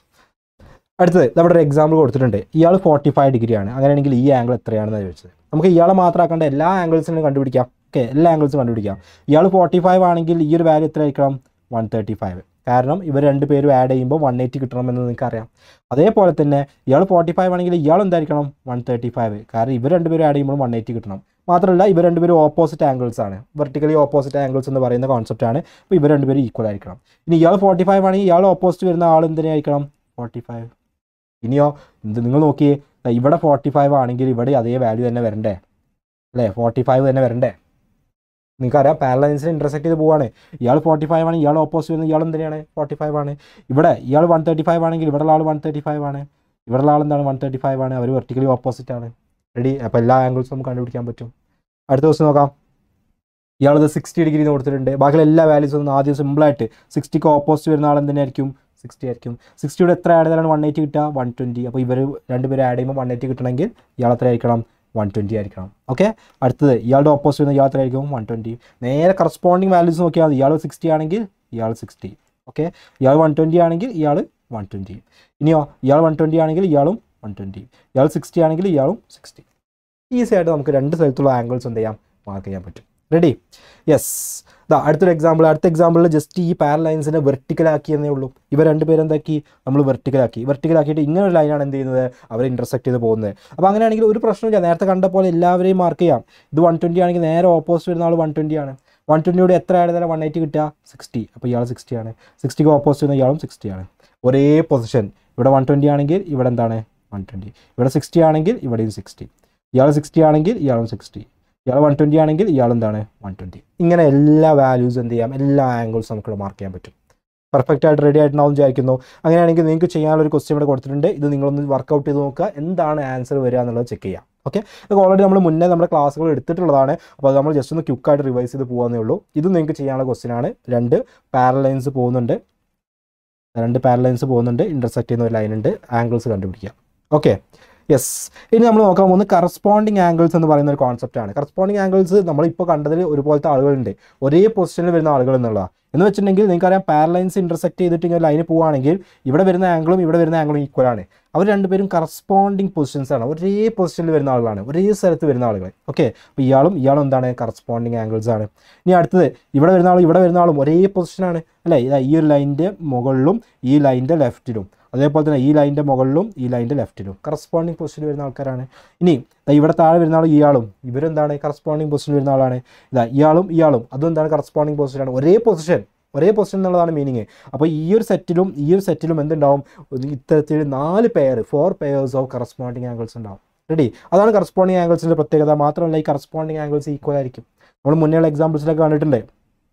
അടുത്തത് നമ്മുടെ ഒരു എക്സാമ്പിൾ കൊടുത്തിട്ടുണ്ട് ഇയാൾ ഫോർട്ടി ഫൈവ് ഡിഗ്രിയാണ് അങ്ങനെയാണെങ്കിൽ ഈ ആംഗിൾ എത്രയാണെന്ന് ചോദിച്ചത് നമുക്ക് ഇയാളെ മാത്രമാക്കേണ്ട എല്ലാ ആംഗിൾസിനും കണ്ടുപിടിക്കാം ഓക്കെ എല്ലാ ആംഗിൾസും കണ്ടുപിടിക്കാം ഇയാൾ ഫോർട്ടി ഫൈവ് ആണെങ്കിൽ ഈ ഒരു വാല്യൂ എത്ര ആയിരിക്കണം വൺ തേർട്ടി ഫൈവ് കാരണം ഇവർ രണ്ട് പേരും ആഡ് ചെയ്യുമ്പോൾ വൺ എയ്റ്റി കിട്ടണമെന്ന് നിങ്ങൾക്ക് അറിയാം അതേപോലെ തന്നെ ഇയാൾ ഫോർട്ടി ഫൈവ് ആണെങ്കിൽ ഇയാൾ എന്തായിരിക്കണം വൺ തേർട്ടി ഫൈവ് കാരണം ഇവർ രണ്ടുപേരും ആഡ് ചെയ്യുമ്പോൾ വൺ എയ്റ്റി കിട്ടണം മാത്രമല്ല ഇവർ രണ്ടുപേരും ഓപ്പോസിറ്റ് ആംഗിൾസ് ആണ് വെർട്ടിക്കലി ഓപ്പോസിറ്റ് ആംഗിൾസ് എന്ന് പറയുന്ന കോൺസെപ്റ്റ് ആണ് അപ്പോൾ ഇവർ രണ്ടുപേരും ഈക്വൽ ആയിരിക്കണം ഇനി ഇയാൾ ഫോർട്ടി ഫൈവ് ആണെങ്കിൽ ഇയാൾ ഓപ്പോസിറ്റ് വരുന്ന ആൾ എന്തിനായിരിക്കണം ഫോർട്ടി ഫൈവ് ഇനിയോ ഇത് നിങ്ങൾ നോക്കിയേ ദാ ഇവിടെ ഫോർട്ടി ഫൈവ് ആണെങ്കിൽ ഇവിടെ അതേ വാല്യൂ തന്നെ വരണ്ടേ അല്ലേ ഫോർട്ടി ഫൈവ് തന്നെ വരണ്ടേ നിങ്ങൾക്കറിയാം പാരലൈൻസിന് ഇൻ്റർസെക്ട് ചെയ്ത് പോവാണ് ഇയാൾ ഫോർട്ടി ഫൈവ് ആണ് ഇയാൾ ഓപ്പോസിറ്റ് വരുന്ന ഇയാൾ എന്തിനാണ് ഫോർട്ടി ഫൈവ് ആണ് ഇവിടെ ഇയാൾ വൺ തേർട്ടി ഫൈവ് ആണെങ്കിൽ ഇവിടെയുള്ള ആൾ വൺ തേർട്ടി ഫൈവ് ആണ് ഇവിടെയുള്ള ആൾ എന്താണ് വൺ തേർട്ടി ഫൈവ് ആണ് അവർ വെർട്ടിക്കലി ഓപ്പോസിറ്റ് ആണ് റെഡി അപ്പോൾ എല്ലാ ആംഗിൾസും നമുക്ക് കണ്ടുപിടിക്കാൻ പറ്റും അടുത്ത ദിവസം നോക്കാം ഇയാളത് സിക്സ്റ്റി ഡിഗ്രി കൊടുത്തിട്ടുണ്ട് ബാക്കിയുള്ള എല്ലാ വാല്യൂസും ഒന്ന് ആദ്യം സിമ്പിളായിട്ട് സിക്സ്റ്റിക്ക് ഓപ്പോസിറ്റ് വരുന്ന ആൾ എന്തിനായിരിക്കും സിക്സ്റ്റി ആയിരിക്കും സിക്സ്റ്റിയുടെ എത്ര ആഡ് ചെയ്താലാണ് വൺ എയ്റ്റി കിട്ടുക വൺ ട്വൻറ്റി അപ്പോൾ ഇവർ രണ്ടുപേരും ആഡ് ചെയ്യുമ്പോൾ വൺ എയ്റ്റി കിട്ടണമെങ്കിൽ ഇയാൾ എത്ര ആയിരിക്കണം വൺ ട്വൻറ്റി ആയിരിക്കണം ഓക്കെ അടുത്തത് ഇയാളുടെ ഓപ്പോസിറ്റ് വരുന്ന ഇയാൾ എത്ര ആയിരിക്കും വൺ ട്വൻറ്റി നേരെ കറസ്പോണ്ടിങ് വാല്യൂസ് നോക്കിയാൽ മതി ഇയാൾ സിക്സ്റ്റി ആണെങ്കിൽ ഇയാൾ സിക്സ്റ്റി ഓക്കെ ഇയാൾ വൺ ട്വൻറ്റി ആണെങ്കിൽ ഇയാൾ വൺ ട്വൻറ്റി ഇനിയോ ഇയാൾ വൺ ട്വൻറ്റി ആണെങ്കിൽ ഇയാളും വൺ ട്വൻറ്റി ഇയാൾ സിക്സ്റ്റി ആണെങ്കിൽ ഇയാളും സിക്സ്റ്റി ഈസി ആയിട്ട് നമുക്ക് രണ്ട് സ്ഥലത്തുള്ള ആംഗിൾസ് എന്ത് ചെയ്യാം മാർക്ക് ചെയ്യാൻ പറ്റും റെഡി യെസ് ഇതാ അടുത്തൊരു എക്സാമ്പിൾ അടുത്ത എക്സാമ്പിളിൽ ജസ്റ്റ് ഈ പാരലൈൻസിനെ വെർട്ടിക്കലാക്കി എന്നേ ഉള്ളൂ ഇവർ രണ്ടുപേരും എന്താക്കി നമ്മൾ വെർട്ടിക്കലാക്കി വെർട്ടിക്കലാക്കിയിട്ട് ഇങ്ങനെ ഒരു ലൈനാണ് എന്ത് ചെയ്യുന്നത് അവർ ഇൻ്റർസെക്ട് ചെയ്ത് പോകുന്നത് അപ്പോൾ അങ്ങനെയാണെങ്കിൽ ഒരു പ്രശ്നമില്ല നേരത്തെ കണ്ട പോലെ എല്ലാവരെയും മാർക്ക് ചെയ്യാം ഇത് വൺ ട്വൻറ്റി ആണെങ്കിൽ നേരെ ഓപ്പോസിറ്റ് വരുന്ന ആൾ വൺ ട്വൻറ്റി ആണ് വൺ ട്വൻറ്റിയോട് എത്ര ആഡ് ചെയ്താലും വൺ എയ്റ്റി കിട്ടുക സിക്സ്റ്റി അപ്പോൾ ഇയാൾ സിക്സ്റ്റി ആണ് സിക്സ്റ്റിക്ക് ഓപ്പോസിറ്റ് വരുന്ന ഇയാളും സിക്സ്റ്റി ആണ് ഒരേ പൊസിഷൻ ഇവിടെ വൺ ട്വൻറ്റി ആണെങ്കിൽ ഇവിടെ എന്താണ് വൺ ട്വൻറ്റി ഇവിടെ സിക്സ്റ്റി ആണെങ്കിൽ ഇവിടെയും സിക്സ്റ്റി ഇയാൾ സിക്സ്റ്റി ആണെങ്കിൽ ഇയാളും സിക്സ്റ്റി ഇയാൾ വൺ ട്വൻറ്റി ആണെങ്കിൽ ഇയാൾ എന്താണ് വൺ ട്വൻറ്റി ഇങ്ങനെ എല്ലാ വാല്യൂസ് എന്ത് ചെയ്യാം എല്ലാ ആംഗിൾസും നമുക്ക് മാർക്ക് ചെയ്യാൻ പറ്റും പെർഫെക്റ്റ് ആയിട്ട് റെഡി ആയിട്ടുണ്ടാവും വിചാരിക്കുന്നു അങ്ങനെയാണെങ്കിൽ നിങ്ങൾക്ക് ചെയ്യാനുള്ള ഒരു ക്വസ്റ്റ്യൻ ഇവിടെ കൊടുത്തിട്ടുണ്ട് ഇത് നിങ്ങളൊന്ന് വർക്കൗട്ട് ചെയ്ത് നോക്കുക എന്താണ് ആൻസർ വരിക എന്നുള്ളത് ചെക്ക് ചെയ്യാം ഓക്കെ ഇതൊക്കെ ഓൾറെഡി നമ്മൾ മുന്നേ നമ്മുടെ ക്ലാസ്സുകൾ എടുത്തിട്ടുള്ളതാണ് അപ്പോൾ അത് നമ്മൾ ജസ്റ്റ് ഒന്ന് ക്യുക്കായിട്ട് റിവൈസ് ചെയ്ത് പോകാന്നേ ഉള്ളൂ ഇത് നിങ്ങൾക്ക് ചെയ്യാനുള്ള ക്വസ്റ്റ്യൻ ആണ് രണ്ട് പാരലൈൻസ് പോകുന്നുണ്ട് രണ്ട് പാരലൈൻസ് പോകുന്നുണ്ട് ഇൻ്റർസെക്ട് ചെയ്യുന്ന ഒരു ലൈൻ ഉണ്ട് ആംഗിൾസ് കണ്ടുപിടിക്കുക ഓക്കെ യെസ് ഇനി നമ്മൾ നോക്കാൻ പോകുന്നത് കറസ്പോണ്ടിങ് ആംഗിൾസ് എന്ന് പറയുന്ന ഒരു കോൺസെപ്റ്റാണ് കറസ്പോണ്ടിങ് ആംഗിൾസ് നമ്മളിപ്പോൾ കണ്ടതിൽ ഒരുപോലത്തെ ആളുകളുണ്ട് ഒരേ പൊസിഷനിൽ വരുന്ന ആളുകൾ എന്നുള്ളതാണ് എന്ന് വെച്ചിട്ടുണ്ടെങ്കിൽ നിങ്ങൾക്കറിയാം പാരലൈൻസ് ഇൻ്റർസെക്ട് ചെയ്തിട്ട് ഇങ്ങനെ ലൈന് പോവുകയാണെങ്കിൽ ഇവിടെ വരുന്ന ആംഗിളും ഇവിടെ വരുന്ന ആംഗിളും ഈക്വൽ ആണ് അവർ രണ്ടുപേരും കറസ്പോണ്ടിങ് പൊസിഷൻസ് ആണ് ഒരേ പൊസിഷനിൽ വരുന്ന ആളുകളാണ് ഒരേ സ്ഥലത്ത് വരുന്ന ആളുകൾ ഓക്കെ അപ്പോൾ ഇയാളും ഇയാളും എന്താണ് കറസ്പോണ്ടിങ് ആംഗിൾസ് ആണ് ഇനി അടുത്തത് ഇവിടെ വരുന്ന ആളും ഇവിടെ വരുന്ന ആളും ഒരേ പൊസിഷനാണ് അല്ലേ ഇതാ ഈ ഒരു ലൈനിൻ്റെ മുകളിലും ഈ ലൈനിൻ്റെ ലെഫ്റ്റിലും അതേപോലെ തന്നെ ഈ ലൈനിൻ്റെ മുകളിലും ഈ ലൈനിൻ്റെ ലെഫ്റ്റിലും കറസ്പോണ്ടിങ് പൊസിഷനിൽ വരുന്ന ആൾക്കാരാണ് ഇനി ദാ ഇവിടെ താഴെ വരുന്ന ആൾ ഇയാളും ഇവരെന്താണ് കറസ്പോണ്ടിങ് പൊസിഷനിൽ വരുന്ന ആളാണ് ഇതാ ഇയാളും ഇയാളും അതും എന്താണ് കറസ്പോണ്ടിങ് പൊസിഷനാണ് ഒരേ പൊസിഷൻ ഒരേ പൊസിഷൻ എന്നുള്ളതാണ് മീനിങ് അപ്പോൾ ഈ ഒരു സെറ്റിലും ഈ ഒരു സെറ്റിലും എന്തുണ്ടാവും ഇത്തരത്തിൽ നാല് pair four pairs of corresponding angles ഉണ്ടാവും റെഡി അതാണ് കറസ്പോണ്ടിങ് ആംഗിൾസിൻ്റെ പ്രത്യേകത മാത്രമല്ല ഈ കറസ്പോണ്ടിങ് ആംഗിൾസ് ഈക്വൽ ആയിരിക്കും നമ്മൾ മുന്നേയുള്ള എക്സാമ്പിൾസിലൊക്കെ കണ്ടിട്ടുണ്ട്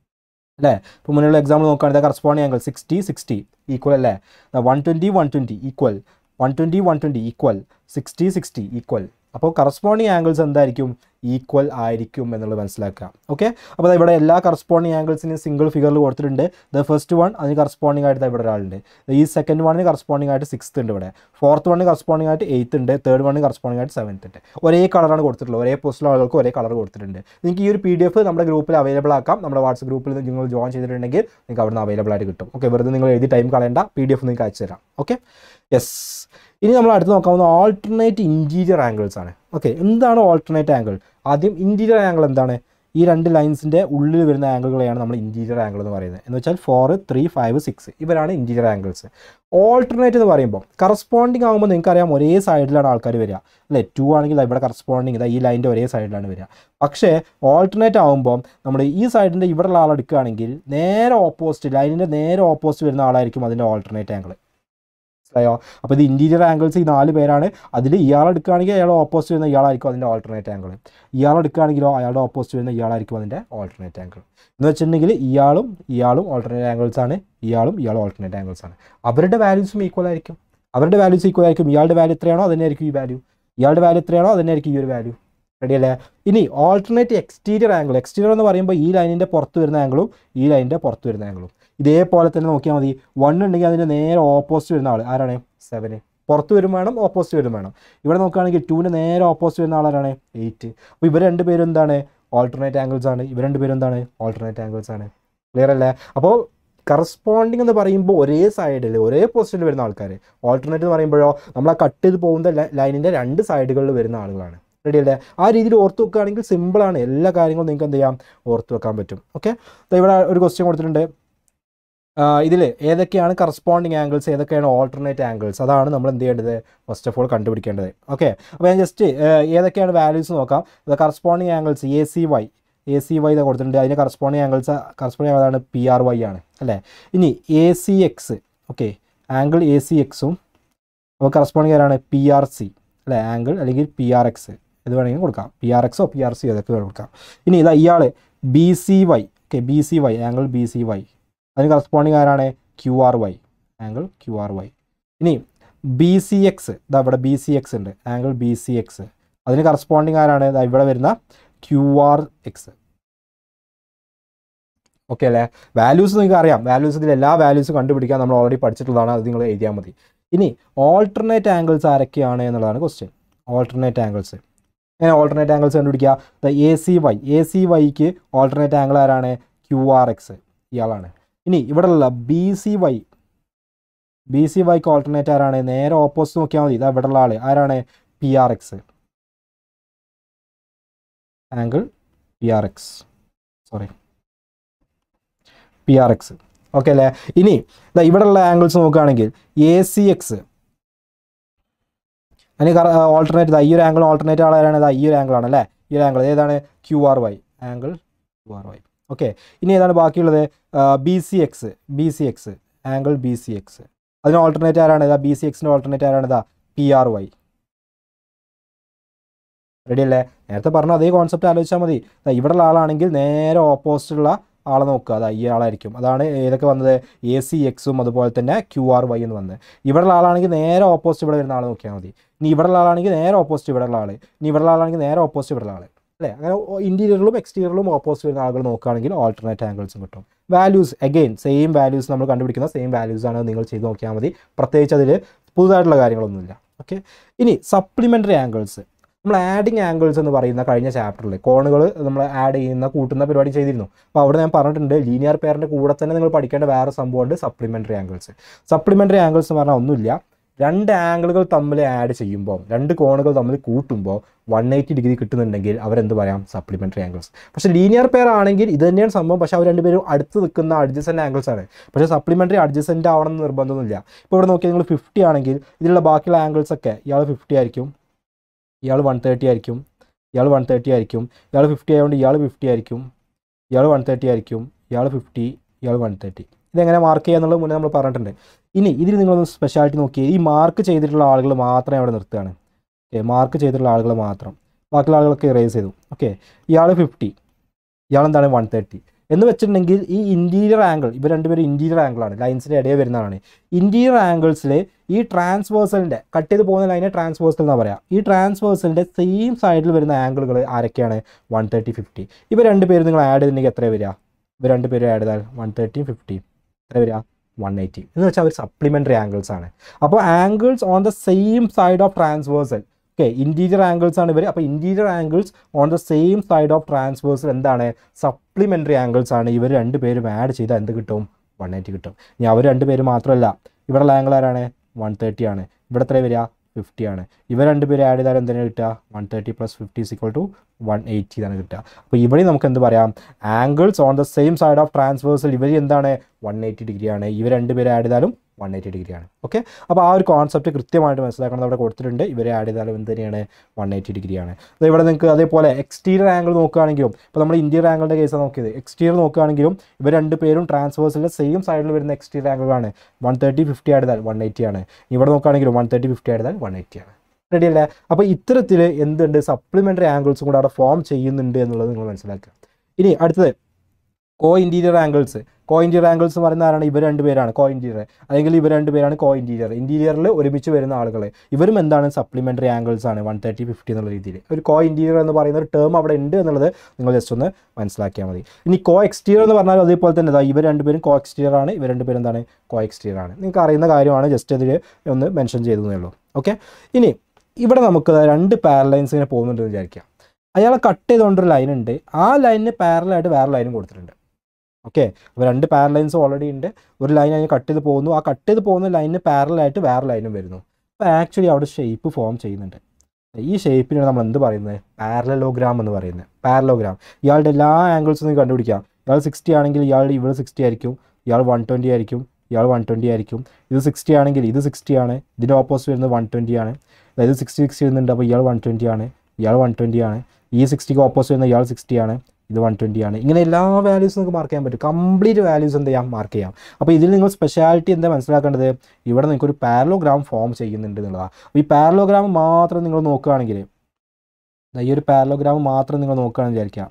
അല്ലേ ഇപ്പോൾ മുന്നിലുള്ള എക്സാമ്പിൾ നോക്കുകയാണെങ്കിൽ corresponding angle sixty sixty equal അല്ലേ one twenty one twenty equal one twenty one twenty equal sixty sixty equal അപ്പോൾ കറസ്പോണ്ടിങ് ആംഗിൾസ് എന്തായിരിക്കും ഈക്വൽ ആയിരിക്കും എന്നുള്ളത് മനസ്സിലാക്കുക ഓക്കെ അപ്പോൾ ദാ ഇവിടെ എല്ലാ കറസ്പോണ്ടിങ് ആംഗിൾസിനും സിംഗിൾ ഫിഗറിൽ കൊടുത്തിട്ടുണ്ട് ദ ഫസ്റ്റ് വൺ അതിന് കറസ്പോണ്ടിങ് ആയിട്ട് ദാ ഇവിടെ ഒരാളുണ്ട് ഈ സെക്കൻഡ് വണ്ണിന് കറസ്പോണ്ടിങ് ആയിട്ട് സിക്സ്ത് ഉണ്ട് ഇവിടെ ഫോർത്ത് വണ്ണിന് കറസ്പോണ്ടിങ് ആയിട്ട് എയ്ത്ത് ഉണ്ട് തേർഡ് വണ്ണിന് കറസ്പോണ്ടിങ് ആയിട്ട് സെവൻത്ത് ഉണ്ട് ഒരേ കളറാണ് കൊടുത്തിട്ടുള്ളത് ഒരേ പോസ്റ്റിലുള്ള ആളുകൾക്ക് ഒരേ കളർ കൊടുത്തിട്ടുണ്ട് നിങ്ങൾക്ക് ഈ ഒരു പി ഡി എഫ് നമ്മുടെ ഗ്രൂപ്പിൽ അവൈലബിൾ ആക്കാം നമ്മുടെ വാട്സപ്പ് ഗ്രൂപ്പിൽ നിങ്ങൾ ജോയിൻ ചെയ്തിട്ടുണ്ടെങ്കിൽ നിങ്ങൾക്ക് അവിടുന്ന് അവൈലബിൾ ആയിട്ട് കിട്ടും ഓക്കെ വെറുതെ നിങ്ങൾ എഴുതി ടൈം കളയേണ്ട പി ഡി എഫ് നിങ്ങൾക്ക് അയച്ചു തരാം ഓക്കെ യെസ് ഇനി നമ്മൾ അടുത്ത് നോക്കാവുന്ന ആൾട്ടർനേറ്റ് ഇൻറ്റീരിയർ ആംഗിൾസ് ആണ് ഓക്കെ എന്താണ് ആൾട്ടർനേറ്റ് ആംഗിൾ ആദ്യം ഇൻറ്റീരിയർ ആംഗിൾ എന്താണ് ഈ രണ്ട് ലൈൻസിൻ്റെ ഉള്ളിൽ വരുന്ന ആംഗിളുകളെയാണ് നമ്മൾ ഇൻറ്റീരിയർ ആംഗിൾ എന്ന് പറയുന്നത് എന്ന് വെച്ചാൽ ഫോർ ത്രീ ഫൈവ് സിക്സ് ഇവരാണ് ഇൻറ്റീരിയർ ആംഗിൾസ് ഓൾട്ടർനേറ്റ് എന്ന് പറയുമ്പോൾ കറസ്പോണ്ടിങ് ആകുമ്പോൾ നിങ്ങൾക്കറിയാം ഒരേ സൈഡിലാണ് ആൾക്കാർ വരിക അല്ലേ ടു ആണെങ്കിൽ ദാ ഇവിടെ കറസ്പോണ്ടിങ് ഇതാ ഈ ലൈൻ്റെ ഒരേ സൈഡിലാണ് വരിക പക്ഷേ ഓൾട്ടർനേറ്റ് ആകുമ്പോൾ നമ്മൾ ഈ സൈഡിൻ്റെ ഇവിടെയുള്ള ആൾ എടുക്കുകയാണെങ്കിൽ നേരെ ഓപ്പോസിറ്റ് ലൈനിൻ്റെ നേരെ ഓപ്പോസിറ്റ് വരുന്ന ആളായിരിക്കും അതിൻ്റെ ഓൾട്ടർനേറ്റ് ആംഗിൾ മനസ്സിലായോ അപ്പോൾ ഇത് ഇൻറ്റീരിയർ ആംഗിൾസ് ഈ നാല് പേരാണ് അതിൽ ഇയാൾ എടുക്കുകയാണെങ്കിൽ അയാൾ ഓപ്പോസിറ്റ് വരുന്ന ഇയാളായിരിക്കും അതിൻ്റെ ഓൾട്ടർനേറ്റ് ആംഗിൾ ഇയാൾ എടുക്കുകയാണെങ്കിലോ അയാളുടെ ഓപ്പോസിറ്റ് വരുന്ന ഇയാളായിരിക്കും അതിൻ്റെ ഓൾട്ടർനേറ്റ് ആംഗിൾ എന്ന് വെച്ചിട്ടുണ്ടെങ്കിൽ ഇയാളും ഇയാളും ഓൾട്ടർനേറ്റ് ആംഗിൾസ് ആണ് ഇയാളും ഇയാളും ഓൾട്ടർനേറ്റ് ആംഗിൾസ് ആണ് അവരുടെ വാല്യൂസും ഈക്വൽ ആയിരിക്കും അവരുടെ വാല്യൂസ് ഈക്വൽ ആയിരിക്കും ഇയാളുടെ വാല്യൂ എത്രയാണോ അത് തന്നെയായിരിക്കും ഈ വാല്യൂ ഇയാളുടെ വാല്യൂ എത്രയാണോ അത് തന്നെയായിരിക്കും ഈ ഒരു വാല്യൂ റെഡി അല്ലേ ഇനി ഓൾട്ടർനേറ്റ് എക്സ്റ്റീരിയർ ആംഗിൾ എക്സ്റ്റീരിയർ എന്ന് പറയുമ്പോൾ ഈ ലൈനിൻ്റെ പുറത്ത് വരുന്ന ആംഗിളും ഈ ലൈനിൻ്റെ പുറത്ത് വരുന്ന ആംഗിളും ഇതേപോലെ തന്നെ നോക്കിയാൽ മതി വൺ ഉണ്ടെങ്കിൽ അതിൻ്റെ നേരെ ഓപ്പോസിറ്റ് വരുന്ന ആൾ ആരാണ് സെവന് പുറത്ത് വരും വേണം ഓപ്പോസിറ്റ് വരും വേണം ഇവിടെ നോക്കുകയാണെങ്കിൽ ടൂവിന് നേരെ ഓപ്പോസിറ്റ് വരുന്ന ആളാരാണ് എയ്റ്റ് അപ്പോൾ ഇവർ രണ്ട് പേരും എന്താണ് ഓൾട്ടർനേറ്റ് ആംഗിൾസ് ആണ് ഇവർ രണ്ട് പേരും എന്താണ് ഓൾട്ടർനേറ്റ് ആംഗിൾസ് ആണ് ക്ലിയർ അല്ലേ അപ്പോൾ കറസ്പോണ്ടിങ് എന്ന് പറയുമ്പോൾ ഒരേ സൈഡിൽ ഒരേ പൊസിഷനിൽ വരുന്ന ആൾക്കാർ ഓൾട്ടർനേറ്റ് എന്ന് പറയുമ്പോഴോ നമ്മൾ ആ കട്ട് ചെയ്ത് പോകുന്ന ലൈനിൻ്റെ രണ്ട് സൈഡുകളിൽ വരുന്ന ആളുകളാണ് റെഡി അല്ലേ ആ രീതിയിൽ ഓർത്ത് വെക്കുകയാണെങ്കിൽ സിമ്പിളാണ് എല്ലാ കാര്യങ്ങളും നിങ്ങൾക്ക് എന്ത് ചെയ്യാം ഓർത്ത് വെക്കാൻ പറ്റും ഓക്കെ ഇവിടെ ഒരു ക്വസ്റ്റ്യൻ കൊടുത്തിട്ടുണ്ട് ഇതിൽ ഏതൊക്കെയാണ് കറസ്പോണ്ടിങ് ആംഗിൾസ് ഏതൊക്കെയാണ് ഓൾട്ടർനേറ്റ് ആംഗിൾസ് അതാണ് നമ്മൾ എന്ത് ചെയ്യേണ്ടത് ഫസ്റ്റ് ഓഫ് ഓൾ കണ്ടുപിടിക്കേണ്ടത് ഓക്കെ അപ്പോൾ ഞാൻ ജസ്റ്റ് ഏതൊക്കെയാണ് വാല്യൂസ് നോക്കാം corresponding angles A C Y A C Y കൊടുത്തിട്ടുണ്ട് അതിന് കറസ്പോണ്ടിങ് ആംഗിൾസ് കറസ്പോണ്ടിങ് ആംഗിളാണ് പി ആർ വൈ ആണ് അല്ലേ ഇനി A C X okay angle A C എക്സും അപ്പോൾ കറസ്പോണ്ടിങ് ആരാണ് പി ആർ സി അല്ലേ ആംഗിൾ അല്ലെങ്കിൽ പി ആർ എക്സ് ഇത് വേണമെങ്കിൽ കൊടുക്കാം പി ആർ എക്സോ പി ആർ സി അതൊക്കെ വേണം കൊടുക്കാം ഇനി ഇതാ ഇയാൾ B C Y okay B C Y angle B C Y അതിന് കറസ്പോണ്ടിങ് ആരാണ് Q R Y angle Q R Y ഇനി ബി സി എക്സ് ഇതാ ഇവിടെ ബി സി എക്സ് ഉണ്ട് ആംഗിൾ ബി സി എക്സ് അതിന് കറസ്പോണ്ടിങ് ആരാണ് ഇതാ ഇവിടെ വരുന്ന ക്യു ആർ എക്സ് ഓക്കെ അല്ലേ വാല്യൂസ് നിങ്ങൾക്ക് അറിയാം വാല്യൂസ് ഇതിൽ എല്ലാ വാല്യൂസും കണ്ടുപിടിക്കാൻ നമ്മൾ ഓൾറെഡി പഠിച്ചിട്ടുള്ളതാണ് അത് നിങ്ങൾ എഴുതിയാൽ മതി ഇനി ഓൾട്ടർനേറ്റ് ആംഗിൾസ് ആരൊക്കെയാണ് എന്നുള്ളതാണ് ക്വസ്റ്റ്യൻ ഓൾട്ടർനേറ്റ് ആംഗിൾസ് എങ്ങനെ ഓൾട്ടർനേറ്റ് ആംഗിൾസ് കണ്ടുപിടിക്കുക A C Y A C വൈക്ക് ഓൾട്ടർനേറ്റ് ആംഗിൾ ആരാണ് ക്യു ആർ എക്സ് ഇയാളാണ് ഇനി ഇവിടെയുള്ള B C Y B C വൈക്ക് ഓൾട്ടർനേറ്റ് ആരാണ് നേരെ ഓപ്പോസിറ്റ് നോക്കിയാൽ മതി ഇതാ ഇവിടെയുള്ള ആൾ ആരാണ് P R X angle P R X sorry P R X okay അല്ലേ ഇനി ഇതാ ഇവിടെയുള്ള ആംഗിൾസ് നോക്കുകയാണെങ്കിൽ എ സി എക്സ് അതിന് ഓൾട്ടർനേറ്റ് ഇതാ ഈ ഒരു ആംഗിൾ ഓൾട്ടർനേറ്റ് ആളാരാണ് ഇതാ ഈ ഒരു ആംഗിൾ ആണ് അല്ലേ ഈ ഒരു ആംഗിൾ ഏതാണ് Q R Y angle Q R Y okay ഇനി ഏതാണ് ബാക്കിയുള്ളത് B C X B C X angle B C X അതിന് ഓൾട്ടർനേറ്റ് ആരാണ് ഇതാ ബി സി എക്സിൻ്റെ ഓൾട്ടർനേറ്റ് ആരാണ് ഇതാ പി ആർ വൈ റെഡി അല്ലേ നേരത്തെ പറഞ്ഞ അതേ കോൺസെപ്റ്റ് ആലോചിച്ചാൽ മതി ഇവിടെയുള്ള ആളാണെങ്കിൽ നേരെ ഓപ്പോസിറ്റുള്ള ആളെ നോക്കുക അതാ ഈ ആളായിരിക്കും അതാണ് ഏതൊക്കെ വന്നത് എ സി എക്സും അതുപോലെ തന്നെ ക്യു ആർ വൈ എന്ന് വന്നത് ഇവിടെയുള്ള ആളാണെങ്കിൽ നേരെ ഓപ്പോസിറ്റ് ഇവിടെ വരുന്ന ആളെ നോക്കിയാൽ മതി ഇനി ഇവിടെയുള്ള ആളാണെങ്കിൽ നേരെ ഓപ്പോസിറ്റ് ഇവിടെയുള്ള ആൾ ഇനി ഇവിടെയുള്ള ആളാണെങ്കിൽ നേരെ ഓപ്പോസിറ്റ് ഇവിടെയുള്ള ആൾ അല്ലേ അങ്ങനെ ഇൻറ്റീരിയറിലും എക്സ്റ്റീരിയറിലും ഓപ്പോസിറ്റ് വരുന്ന ആളുകൾ നോക്കുകയാണെങ്കിൽ ഓൾട്ടർനേറ്റ് ആംഗിൾസും കിട്ടും വാല്യൂസ് അഗെയിൻ സെയിം വാല്യൂസ് നമ്മൾ കണ്ടുപിടിക്കുന്ന സെയിം വാല്യൂസ് ആണ് നിങ്ങൾ ചെയ്ത് നോക്കിയാൽ മതി പ്രത്യേകിച്ച് അതിൽ പുതുതായിട്ടുള്ള കാര്യങ്ങളൊന്നുമില്ല ഓക്കെ ഇനി സപ്ലിമെൻ്ററി ആംഗിൾസ് നമ്മൾ ആഡിങ് ആംഗിൾസ് എന്ന് പറയുന്ന കഴിഞ്ഞ ചാപ്റ്ററിൽ കോണുകൾ നമ്മൾ ആഡ് ചെയ്യുന്ന കൂട്ടുന്ന പരിപാടി ചെയ്തിരുന്നു അപ്പോൾ അവിടെ ഞാൻ പറഞ്ഞിട്ടുണ്ട് ലീനിയർ പെയറിൻ്റെ കൂടെ തന്നെ നിങ്ങൾ പഠിക്കേണ്ട വേറെ സംഭവമുണ്ട് സപ്ലിമെൻ്ററി ആംഗിൾസ് സപ്ലിമെൻ്ററി ആംഗിൾസ് എന്ന് പറഞ്ഞാൽ ഒന്നുമില്ല രണ്ട് ആംഗിളുകൾ തമ്മിൽ ആഡ് ചെയ്യുമ്പോൾ രണ്ട് കോണുകൾ തമ്മിൽ കൂട്ടുമ്പോൾ വൺ എയ്റ്റി ഡിഗ്രി കിട്ടുന്നുണ്ടെങ്കിൽ അവരെന്ത് പറയാം സപ്ലിമെൻ്ററി ആംഗിൾസ് പക്ഷേ ലീനിയർ പെയർ ആണെങ്കിൽ ഇത് തന്നെയാണ് സംഭവം പക്ഷേ അവർ രണ്ടുപേരും അടുത്ത് നിൽക്കുന്ന അഡ്ജസൻ്റ് ആംഗിൾസ് ആണ് പക്ഷേ സപ്ലിമെൻ്ററി അഡ്ജസൻ്റ് ആവണം എന്ന് നിർബന്ധമൊന്നുമില്ല ഇപ്പോൾ ഇവിടെ നോക്കിയാൽ നിങ്ങൾ ഫിഫ്റ്റി ആണെങ്കിൽ ഇതിലുള്ള ബാക്കിയുള്ള ആംഗിൾസ് ഒക്കെ ഇയാൾ ഫിഫ്റ്റി ആയിരിക്കും ഇയാൾ വൺ തേർട്ടി ആയിരിക്കും ഇയാൾ വൺ തേർട്ടി ആയിരിക്കും ഇയാൾ ഫിഫ്റ്റി ആയതുകൊണ്ട് ഇയാൾ ഫിഫ്റ്റി ആയിരിക്കും ഇയാൾ വൺ തേർട്ടി ആയിരിക്കും ഇയാൾ ഫിഫ്റ്റി ഇയാൾ വൺ തേർട്ടി ഇതെങ്ങനെ മാർക്ക് ചെയ്യുക എന്നുള്ളത് മുന്നേ നമ്മൾ പറഞ്ഞിട്ടുണ്ട് ഇനി ഇതിൽ നിങ്ങളൊന്ന് സ്പെഷ്യാലിറ്റി നോക്കി ഈ മാർക്ക് ചെയ്തിട്ടുള്ള ആളുകൾ മാത്രമേ അവിടെ നിർത്തുകയാണ് ഓക്കെ മാർക്ക് ചെയ്തിട്ടുള്ള ആളുകൾ മാത്രം ബാക്കിയുള്ള ആളുകളൊക്കെ ഇറേസ് ചെയ്തു ഓക്കെ ഇയാൾ ഫിഫ്റ്റി ഇയാളെന്താണ് വൺ തേർട്ടി എന്ന് വെച്ചിട്ടുണ്ടെങ്കിൽ ഈ ഇൻറ്റീരിയർ ആംഗിൾ ഇവർ രണ്ടുപേരും ഇൻറ്റീരിയർ ആംഗിളാണ് ലൈൻസിൻ്റെ ഇടയിൽ വരുന്നതാണ് ഇൻറ്റീരിയർ ആംഗിൾസിൽ ഈ ട്രാൻസ്വേഴ്സലിൻ്റെ കട്ട് ചെയ്ത് പോകുന്ന ലൈനെ ട്രാൻസ്വേഴ്സൽ എന്നാണ് പറയുക ഈ ട്രാൻസ്വേഴ്സലിൻ്റെ സെയിം സൈഡിൽ വരുന്ന ആംഗിളുകൾ ആരൊക്കെയാണ് വൺ തേർട്ടി ഫിഫ്റ്റി ഇവർ രണ്ട് പേര് നിങ്ങൾ ആഡ് ചെയ്തിട്ടുണ്ടെങ്കിൽ എത്ര വരിക ഇവർ രണ്ട് പേര് ആഡ് ചെയ്താൽ വൺ തേർട്ടി ഫിഫ്റ്റി എത്ര വരിക വൺ എയ്റ്റി എന്ന് വെച്ചാൽ അവർ സപ്ലിമെൻ്ററി ആംഗിൾസ് ആണ് അപ്പോൾ angles on the same side of transversal okay interior angles ആണ് ഇവർ അപ്പോൾ interior angles on the same side of transversal എന്താണ് സപ്ലിമെൻ്ററി ആംഗിൾസ് ആണ് ഇവർ രണ്ട് പേരും ആഡ് ചെയ്താൽ എന്ത് കിട്ടും വൺ എയ്റ്റി കിട്ടും ഇനി അവർ രണ്ട് പേര് മാത്രമല്ല ഇവിടെയുള്ള ആംഗിൾ ആരാണ് വൺ തേർട്ടി ആണ് ഇവിടെ എത്ര വരിക ഫിഫ്റ്റി ആണ് ഇവർ രണ്ട് പേര് ആഡ് ചെയ്താൽ എന്തിനാണ് കിട്ടുക one thirty plus fifty is equal to one eighty ആണ് കിട്ടുക അപ്പോൾ ഇവിടെ നമുക്ക് എന്ത് പറയാം angles on the same side of transversal ഇവർ എന്താണ് വൺ എയ്റ്റി ഡിഗ്രി ആണ് ഇവർ രണ്ട് പേര് ആഡ് ചെയ്താലും വൺ എയ്റ്റി ഡിഗ്രി ആണ് ഓക്കെ അപ്പോൾ ആ ഒരു കോൺസെപ്റ്റ് കൃത്യമായിട്ട് മനസ്സിലാക്കണം അവിടെ കൊടുത്തിട്ടുണ്ട് ഇവർ ആഡ് ചെയ്താലും എന്ത് തന്നെയാണ് വൺ എയ്റ്റി ഡിഗ്രി ആണ് അത് ഇവിടെ നിങ്ങൾക്ക് അതേപോലെ എക്സ്റ്റീരിയർ ആംഗിൾ നോക്കുകയാണെങ്കിലും ഇപ്പോൾ നമ്മൾ ഇന്ത്യൻ ആംഗിളിൻ്റെ കേസാണ് നോക്കിയത് എക്സ്റ്റീരിയർ നോക്കുകയാണെങ്കിലും ഇവർ രണ്ട് പേരും ട്രാൻസ്വേഴ്സിൻ്റെ സെയിം സൈഡിൽ വരുന്ന എക്സ്റ്റീരിയർ ആംഗിളാണ് വൺ തേർട്ടി ഫിഫ്റ്റി ആഡ് ചെയ്താൽ വൺ എയ്റ്റി ആണ് ഇവിടെ നോക്കുകയാണെങ്കിലും വൺ തേർട്ടി ഫിഫ്റ്റി ആഡ് ചെയ്താൽ വൺ എയ്റ്റി ആണ് റെഡി അല്ലേ അപ്പോൾ ഇത്തരത്തിൽ എന്തുണ്ട് സപ്ലിമെൻ്ററി ആംഗിൾസും കൂടെ അവിടെ ഫോം ചെയ്യുന്നുണ്ട് എന്നുള്ളത് നിങ്ങൾ മനസ്സിലാക്കുക ഇനി അടുത്തത് co interior angles co interior angles എന്ന് പറയുന്ന ആരാണ് ഇവർ രണ്ട് പേരാണ് കോ ഇൻറ്റീരിയർ അല്ലെങ്കിൽ ഇവർ രണ്ട് പേരാണ് കോ ഇൻറ്റീരിയർ ഇൻറ്റീരിയറിൽ ഒരുമിച്ച് വരുന്ന ആളുകൾ ഇവരും എന്താണ് സപ്ലിമെൻ്ററി ആംഗിൾസ് ആണ് വൺ തേർട്ടി ഫിഫ്റ്റി എന്നുള്ള രീതിയിൽ ഒരു കോ ഇൻറ്റീരിയർ എന്ന് പറയുന്ന ഒരു ടേം അവിടെ ഉണ്ട് എന്നുള്ളത് നിങ്ങൾ ജസ്റ്റ് ഒന്ന് മനസ്സിലാക്കിയാൽ മതി ഇനി കോ എക്സ്റ്റീരിയർ എന്ന് പറഞ്ഞാൽ അതേപോലെ തന്നെ ഇതാ ഇവർ രണ്ടുപേരും കോ എക്സ്റ്റീരിയർ ആണ് ഇവർ രണ്ടുപേരും എന്താണ് കോ എക്സ്റ്റീരിയർ ആണ് നിങ്ങൾക്ക് അറിയുന്ന കാര്യമാണ് ജസ്റ്റ് അതിൽ ഒന്ന് മെൻഷൻ ചെയ്തതേ ഉള്ളൂ ഓക്കെ ഇനി ഇവിടെ നമുക്ക് ദാ രണ്ട് പാരലൈൻസ് ഇങ്ങനെ പോകുന്നുണ്ടെന്ന് വിചാരിക്കാം അയാളെ കട്ട് ചെയ്തുകൊണ്ടൊരു ലൈൻ ഉണ്ട് ആ ലൈനിന് പാരലായിട്ട് വേറെ ലൈനും കൊടുത്തിട്ടുണ്ട് ഓക്കെ അപ്പോൾ രണ്ട് പാരലൈൻസ് ഓൾറെഡി ഉണ്ട് ഒരു ലൈൻ അതിന് കട്ട് ചെയ്ത് പോകുന്നു ആ കട്ട് ചെയ്ത് പോകുന്ന ലൈനിന് പാരലായിട്ട് വേറെ ലൈനും വരുന്നു അപ്പോൾ ആക്ച്വലി അവിടെ ഷേപ്പ് ഫോം ചെയ്യുന്നുണ്ട് ഈ ഷേപ്പിനാണ് നമ്മൾ എന്ത് പറയുന്നത് പാരലോഗ്രാം എന്ന് പറയുന്നത് പാരലോഗ്രാം ഇയാളുടെ എല്ലാ ആംഗിൾസും നിങ്ങൾക്ക് കണ്ടുപിടിക്കാം ഇയാൾ സിക്സ്റ്റി ആണെങ്കിൽ ഇയാളുടെ ഇവിടെ സിക്സ്റ്റി ആയിരിക്കും ഇയാൾ വൺ ട്വൻറ്റി ആയിരിക്കും ഇയാൾ വൺ ട്വൻറ്റി ആയിരിക്കും ഇത് സിക്സ്റ്റി ആണെങ്കിൽ ഇത് സിക്സ്റ്റി ആണ് ഇതിൻ്റെ ഓപ്പോസിറ്റ് വരുന്നത് വൺ ട്വൻറ്റി ആണ് അതായത് സിക്സ്റ്റി സിക്സ്റ്റി വരുന്നുണ്ട് അപ്പോൾ ഇയാൾ വൺ ട്വൻറ്റി ആണ് ഇയാൾ വൺ ട്വൻറ്റി ആണ് ഈ സിക്സ്റ്റിക്ക് ഓപ്പോസിറ്റ് വരുന്ന ഇയാൾ സിക്സ്റ്റി ആണ് ഇത് വൺ ട്വൻറ്റി ആണ് ഇങ്ങനെ എല്ലാ വാല്യൂസും നിങ്ങൾക്ക് മാർക്ക് ചെയ്യാൻ പറ്റും കംപ്ലീറ്റ് വാല്യൂസ് എന്ത് ചെയ്യാം മാർക്ക് ചെയ്യാം അപ്പോൾ ഇതിൽ നിങ്ങൾ സ്പെഷ്യാലിറ്റി എന്താ മനസ്സിലാക്കേണ്ടത് ഇവിടെ നിങ്ങൾക്ക് ഒരു പാരലോഗ്രാം ഫോം ചെയ്യുന്നുണ്ട് എന്നുള്ളതാണ് അപ്പോൾ ഈ പാരലോഗ്രാം മാത്രം നിങ്ങൾ നോക്കുകയാണെങ്കിൽ ദാ ഈ ഒരു പാരലോഗ്രാം മാത്രം നിങ്ങൾ നോക്കുകയാണെന്ന് വിചാരിക്കാം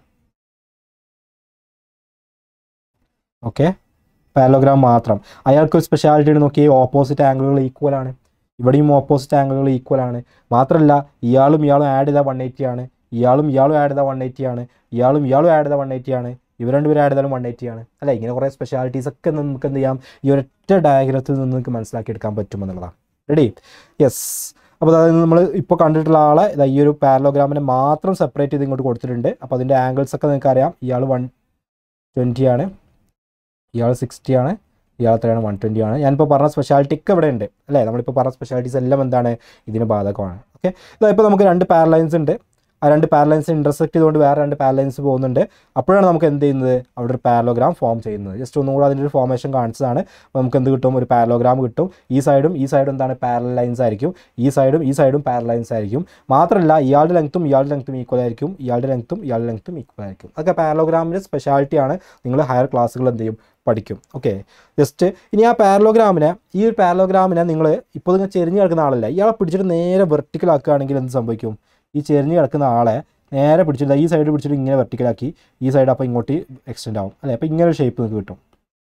ഓക്കെ പാരലോഗ്രാം മാത്രം അയാൾക്ക് ഒരു സ്പെഷ്യാലിറ്റി ഉണ്ട് നോക്കി ഓപ്പോസിറ്റ് ആംഗിളുകൾ ഈക്വൽ ആണ് ഇവിടെയും ഓപ്പോസിറ്റ് ആംഗിളുകൾ ഈക്വൽ ആണ് മാത്രമല്ല ഇയാളും ഇയാളും ആഡ് ചെയ്താൽ വൺ എയ്റ്റി ആണ് ഇയാളും ഇയാളും ആഡ് ചെയ്താൽ വൺ എയ്റ്റി ആണ് ഇയാളും ഇയാളും ആഡ് ചെയ്താൽ വൺ എയ്റ്റി ആണ് ഇവർ രണ്ടുപേരും ആഡ് ചെയ്താലും വൺ എയ്റ്റി ആണ് അല്ല ഇങ്ങനെ കുറേ സ്പെഷ്യാലിറ്റീസ് ഒക്കെ നമുക്ക് എന്ത് ചെയ്യാം ഈ ഒരൊറ്റ ഡയഗ്രത്തിൽ നിന്ന് നിങ്ങൾക്ക് മനസ്സിലാക്കിയെടുക്കാൻ പറ്റുമെന്നുള്ളതാണ് റെഡി യെസ് അപ്പോൾ അതായത് നമ്മൾ ഇപ്പോൾ കണ്ടിട്ടുള്ള ആളെ ഇതാ ഈ ഒരു പാരലോഗ്രാമിനെ മാത്രം സെപ്പറേറ്റ് ചെയ്ത് ഇങ്ങോട്ട് കൊടുത്തിട്ടുണ്ട് അപ്പോൾ അതിൻ്റെ ആംഗിൾസ് ഒക്കെ നിങ്ങൾക്ക് അറിയാം ഇയാൾ വൺ ട്വൻറ്റി ആണ് ഇയാൾ സിക്സ്റ്റി ആണ് ഇയാൾ എത്രയാണ് വൺ ട്വൻറ്റി ആണ് ഞാനിപ്പോൾ പറഞ്ഞ സ്പെഷ്യാലിറ്റി ഒക്കെ ഇവിടെ ഉണ്ട് അല്ലേ നമ്മളിപ്പോൾ പറഞ്ഞ സ്പെഷ്യാലിറ്റീസ് എല്ലാം എന്താണ് ഇതിന് ബാധകമാണ് ഓക്കെ ഇതാ ഇപ്പോൾ നമുക്ക് രണ്ട് പാരലൈൻസ് ഉണ്ട് ആ രണ്ട് പാരലൈൻസ് ഇൻ്റർസെക്ട് ചെയ്തുകൊണ്ട് വേറെ രണ്ട് പാരലൈൻസ് പോകുന്നുണ്ട് അപ്പോഴാണ് നമുക്ക് എന്ത് ചെയ്യുന്നത് അവിടെ ഒരു പാരലോഗ്രാം ഫോം ചെയ്യുന്നത് ജസ്റ്റ് ഒന്നും കൂടെ അതിൻ്റെ ഒരു ഫോർമേഷൻ കാണിച്ചതാണ് അപ്പോൾ നമുക്ക് എന്ത് കിട്ടും ഒരു പാരലോഗ്രാം കിട്ടും ഈ സൈഡും ഈ സൈഡും എന്താണ് പാരൽ ലൈൻസ് ആയിരിക്കും ഈ സൈഡും ഈ സൈഡും പാരലൈൻസ് ആയിരിക്കും മാത്രമല്ല ഇയാളുടെ ലെങ്ത്തും ഇയാളുടെ ലെങ്ത്തും ഈക്വൽ ആയിരിക്കും ഇയാളുടെ ലെങ്ത്തും ഇയാളുടെ ലെങ്ത്തും ഈക്വൽ ആയിരിക്കും അതൊക്കെ പാരലോഗ്രാമിൻ്റെ സ്പെഷ്യാലിറ്റിയാണ് നിങ്ങൾ ഹയർ ക്ലാസ്സുകൾ എന്ത് ചെയ്യും പഠിക്കും ഓക്കെ ജസ്റ്റ് ഇനി ആ പാരലോഗ്രാമിനെ ഈ ഒരു പാരലോഗ്രാമിനെ നിങ്ങൾ ഇപ്പോൾ നിങ്ങൾ ചെരിഞ്ഞ് കിടക്കുന്ന ആളല്ല ഇയാളെ പിടിച്ചിട്ട് നേരെ വെർട്ടിക്കൽ ആക്കുകയാണെങ്കിൽ എന്ത് സംഭവിക്കും ഈ ചെരിഞ്ഞ് കിടക്കുന്ന ആളെ നേരെ പിടിച്ചിട്ട് ഈ സൈഡ് പിടിച്ചിട്ട് ഇങ്ങനെ വെർട്ടിക്കലാക്കി ഈ സൈഡ് അപ്പോൾ ഇങ്ങോട്ട് എക്സ്റ്റെൻഡ് ആവും അല്ലേ അപ്പോൾ ഇങ്ങനെ ഒരു ഷേപ്പ് നിങ്ങൾക്ക് കിട്ടും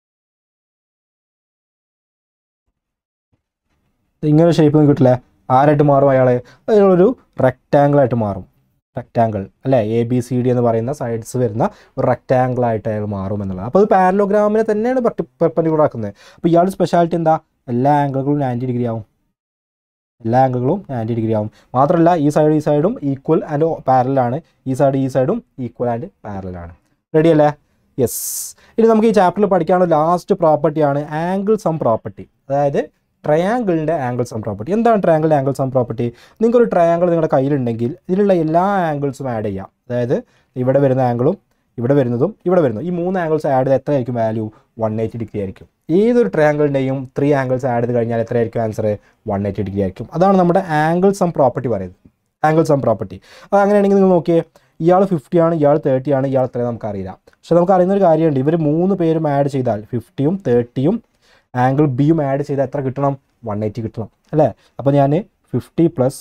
ഇങ്ങനെ ഒരു ഷേപ്പ് നിങ്ങൾക്ക് കിട്ടില്ലേ ആരായിട്ട് മാറും അയാൾ അയാളൊരു റെക്റ്റാങ്കിൾ ആയിട്ട് മാറും റെക്റ്റാങ്കിൾ അല്ലേ എ ബി സി ഡി എന്ന് പറയുന്ന സൈഡ്സ് വരുന്ന ഒരു റെക്റ്റാങ്കിൾ ആയിട്ട് അയാൾ മാറും എന്നുള്ളത് അപ്പോൾ അത് പാരലോഗ്രാമിനെ തന്നെയാണ് പെർപ്പൻഡിക്കുലർ ആക്കുന്നത് അപ്പോൾ ഇയാളുടെ സ്പെഷ്യാലിറ്റി എന്താ എല്ലാ ആംഗിളുകളും നയൻറ്റി ഡിഗ്രി ആവും എല്ലാ ആംഗിളുകളും നയൻറ്റി ഡിഗ്രി ആവും മാത്രമല്ല ഈ സൈഡ് ഈ സൈഡും ഈക്വൽ ആൻഡ് പാരലാണ് ഈ സൈഡ് ഈ സൈഡും ഈക്വൽ ആൻഡ് പാരലാണ് റെഡി അല്ലേ യെസ് ഇനി നമുക്ക് ഈ ചാപ്റ്ററിൽ പഠിക്കാനുള്ള ലാസ്റ്റ് പ്രോപ്പർട്ടിയാണ് ആംഗിൾ സം പ്രോപ്പർട്ടി അതായത് ട്രയാങ്കിളിൻ്റെ ആംഗിൾ സം പ്രോപ്പർട്ടി എന്താണ് ട്രയാങ്കിളിൻ്റെ ആംഗിൾ സം പ്രോപ്പർട്ടി നിങ്ങൾക്കൊരു ട്രയാങ്കിൾ നിങ്ങളുടെ കയ്യിലുണ്ടെങ്കിൽ ഇതിലുള്ള എല്ലാ ആംഗിൾസും ആഡ് ചെയ്യാം അതായത് ഇവിടെ വരുന്ന ആംഗിളും ഇവിടെ വരുന്നതും ഇവിടെ വരുന്നു ഈ മൂന്ന് ആംഗിൾസ് ആഡ് ചെയ്ത് എത്രയായിരിക്കും വാല്യൂ വൺ എയ്റ്റി ഡിഗ്രി ആയിരിക്കും ഏതൊരു ട്രയാങ്കിളിൻ്റെയും ത്രീ ആംഗിൾസ് ആഡ് ചെയ്ത് കഴിഞ്ഞാൽ എത്രയായിരിക്കും ആൻസർ വൺ എയ്റ്റി ഡിഗ്രി ആയിരിക്കും അതാണ് നമ്മുടെ ആംഗിൾ സം പ്രോപ്പർട്ടി പറയുന്നത് ആംഗിൾ സം പ്രോപ്പർട്ടി അത് അങ്ങനെയാണെങ്കിൽ നിങ്ങൾ നോക്കിയേ ഇയാൾ ഫിഫ്റ്റി ആണ് ഇയാൾ തേർട്ടി ആണ് ഇയാൾ എത്രയും നമുക്കറിയില്ല പക്ഷെ നമുക്ക് അറിയുന്ന ഒരു കാര്യമുണ്ട് ഇവർ മൂന്ന് പേരും ആഡ് ചെയ്താൽ ഫിഫ്റ്റിയും തേർട്ടിയും ആംഗിൾ ബിയും ആഡ് ചെയ്താൽ എത്ര കിട്ടണം വൺ എയ്റ്റി കിട്ടണം അല്ലേ അപ്പോൾ ഞാൻ fifty plus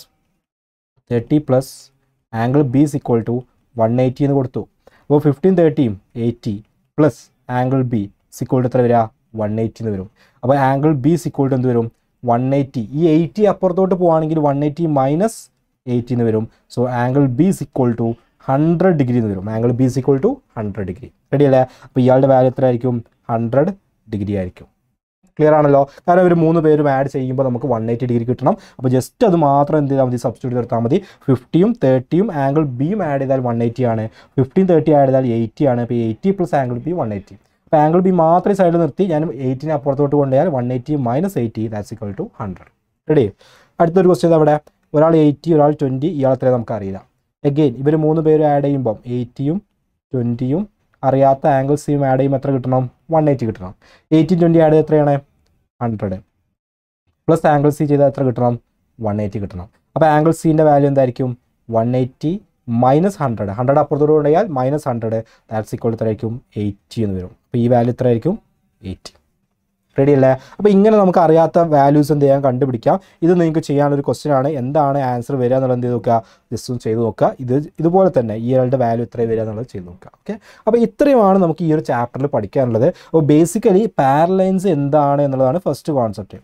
thirty plus angle B is equal to one eighty എന്ന് കൊടുത്തു അപ്പോൾ ഫിഫ്റ്റീൻ തേർട്ടിയും eighty plus angle B is equal to എത്ര വരിക വൺ എയ്റ്റി എന്ന് വരും അപ്പോൾ ആംഗിൾ ബി സിക്വൾ ടു എന്ത് വരും വൺ എയ്റ്റി ഈ എയ്റ്റി അപ്പുറത്തോട്ട് പോവുകയാണെങ്കിൽ വൺ എയ്റ്റി മൈനസ് എയ്റ്റി എന്ന് വരും so angle B is equal to hundred degree എന്ന് വരും angle B is equal to hundred degree ready അല്ലേ അപ്പോൾ ഇയാളുടെ വാല്യൂ എത്ര ആയിരിക്കും ഹൺഡ്രഡ് ഡിഗ്രി ആയിരിക്കും ക്ലിയർ ആണല്ലോ കാരണം ഇവർ മൂന്ന് പേരും ആഡ് ചെയ്യുമ്പോൾ നമുക്ക് വൺ എയ്റ്റി ഡിഗ്രി കിട്ടണം അപ്പോൾ ജസ്റ്റ് അത് മാത്രം എന്ത് ചെയ്താൽ മതി സബ്സ്റ്റിറ്റ്യൂട്ട് നിർത്താൽ മതി ഫിഫ്റ്റിയും തേർട്ടിയും ആംഗിൾ ബിയും ആഡ് ചെയ്താൽ വൺ എയ്റ്റി ആണ് ഫിഫ്റ്റീൻ തേർട്ടി ആഡ് ചെയ്താൽ എയ്റ്റി ആണ് അപ്പോൾ eighty plus angle B one eighty അപ്പോൾ ആംഗിൾ ബി മാത്രം സൈഡിൽ നിർത്തി ഞാൻ എയ്റ്റിനെ അപ്പുറത്തോട്ട് കൊണ്ടുപോയാൽ one eighty minus eighty that's equal to hundred ready അടുത്തൊരു ക്വസ്റ്റ്യൻ അവിടെ ഒരാൾ എയ്റ്റി ഒരാൾ ട്വൻറ്റി ഇയാൾ എത്രയും നമുക്കറിയില്ല എഗെയിൻ ഇവർ മൂന്ന് പേരും ആഡ് ചെയ്യുമ്പം എയ്റ്റിയും ട്വൻറ്റിയും അറിയാത്ത ആംഗിൾ സിയും ആഡ് ചെയ്യുമ്പോൾ എത്ര കിട്ടണം വൺ എയ്റ്റി കിട്ടണം എയ്റ്റീൻ ട്വൻറ്റി ആഡ് ചെയ്ത് എത്രയാണ് ഹൺഡ്രഡ് പ്ലസ് ആംഗിൾ സി ചെയ്താൽ എത്ര കിട്ടണം വൺ എയ്റ്റി കിട്ടണം അപ്പോൾ ആംഗിൾ സിൻ്റെ വാല്യൂ എന്തായിരിക്കും one eighty minus hundred hundred അപ്പുറത്തോട് കൊണ്ടുപോയാൽ മൈനസ് ഹൺഡ്രഡ് ദാറ്റ്സ് ഇക്വൾ എത്ര ആയിരിക്കും എയ്റ്റി എന്ന് വരും അപ്പോൾ ഈ വാല്യൂ എത്ര ആയിരിക്കും എയ്റ്റി റെഡി അല്ലേ അപ്പോൾ ഇങ്ങനെ നമുക്ക് അറിയാത്ത വാല്യൂസ് എന്ത് ചെയ്യാൻ കണ്ടുപിടിക്കാം ഇത് നിങ്ങൾക്ക് ചെയ്യാനൊരു ക്വസ്റ്റ്യൻ ആണ് എന്താണ് ആൻസർ വരിക എന്നുള്ളത് എന്ത് ചെയ്ത് നോക്കുക ജസ്റ്റ് ഒന്ന് ചെയ്ത് നോക്കുക ഇത് ഇതുപോലെ തന്നെ ഈ ആളുടെ വാല്യൂ എത്ര വരിക എന്നുള്ളത് ചെയ്ത് നോക്കുക ഓക്കെ അപ്പോൾ ഇത്രയുമാണ് നമുക്ക് ഈ ഒരു ചാപ്റ്ററിൽ പഠിക്കാനുള്ളത് അപ്പോൾ ബേസിക്കലി പാരലൈൻസ് എന്താണ് എന്നുള്ളതാണ് ഫസ്റ്റ് കോൺസെപ്റ്റ്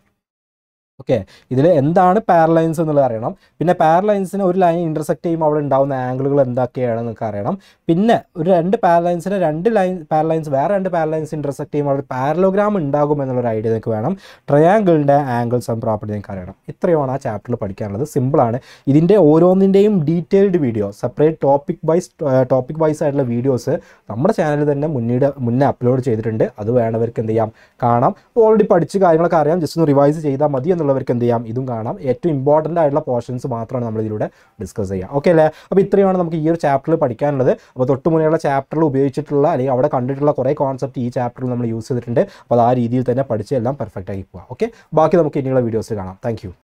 ഓക്കെ ഇതിൽ എന്താണ് പാരലൈൻസ് എന്നുള്ളത് അറിയണം പിന്നെ പാരലൈൻസിന് ഒരു ലൈൻ ഇൻ്റർസെക്ട് ചെയ്യുമ്പോൾ അവിടെ ഉണ്ടാകുന്ന ആംഗിളുകൾ എന്തൊക്കെയാണ് നിങ്ങൾക്ക് അറിയണം പിന്നെ ഒരു രണ്ട് പാരലൈൻസിന് രണ്ട് ലൈൻ പാരലൈൻസ് വേറെ രണ്ട് പാരലൈൻസ് ഇൻ്റർസെക്ട് ചെയ്യുമ്പോൾ അവിടെ പാരലോഗ്രാം ഉണ്ടാകും എന്നുള്ളൊരു ഐഡിയ നിങ്ങൾക്ക് വേണം ട്രയാങ്കിളിൻ്റെ ആംഗിൾസ് ആൻഡ് പ്രോപ്പർട്ടി നിങ്ങൾക്ക് അറിയണം ഇത്രയുമാണ് ആ ചാപ്റ്ററിൽ പഠിക്കാനുള്ളത് സിമ്പിളാണ് ഇതിൻ്റെ ഓരോന്നിൻ്റെയും detailed video separate topic wise topic wise ആയിട്ടുള്ള വീഡിയോസ് നമ്മുടെ ചാനലിൽ തന്നെ മുന്നീട് മുന്നേ അപ്ലോഡ് ചെയ്തിട്ടുണ്ട് അത് വേണ്ടവർക്ക് എന്ത് ചെയ്യാം കാണാം ഓൾറെഡി പഠിച്ച കാര്യങ്ങളൊക്കെ അറിയാം ജസ്റ്റ് ഒന്ന് റിവൈസ് ചെയ്താൽ മതി എന്നുള്ളവർക്ക് എന്ത് ചെയ്യാം ഇതും കാണാം ഏറ്റവും ഇമ്പോർട്ടൻ്റ് ആയിട്ടുള്ള പോർഷൻസ് മാത്രമാണ് നമ്മൾ ഇതിലൂടെ ഡിസ്കസ് ചെയ്യുക ഓക്കെ അല്ലേ അപ്പോൾ ഇത്രയാണ് നമുക്ക് ഈ ഒരു ചാപ്റ്ററിൽ പഠിക്കാനുള്ളത് അപ്പോൾ തൊട്ട് മുന്നേയുള്ള ചാപ്റ്ററിൽ ഉപയോഗിച്ചിട്ടുള്ള അല്ലെങ്കിൽ അവിടെ കണ്ടിട്ടുള്ള കുറേ കോൺസെപ്റ്റ് ഈ ചാപ്റ്ററിൽ നമ്മൾ യൂസ് ചെയ്തിട്ടുണ്ട് അപ്പോൾ അത് ആ രീതിയിൽ തന്നെ പഠിച്ച് എല്ലാം പെർഫെക്റ്റ് ആക്കി പോകാം ഓക്കെ ബാക്കി നമുക്ക് ഇനിയുള്ള വീഡിയോസ് കാണാം താങ്ക്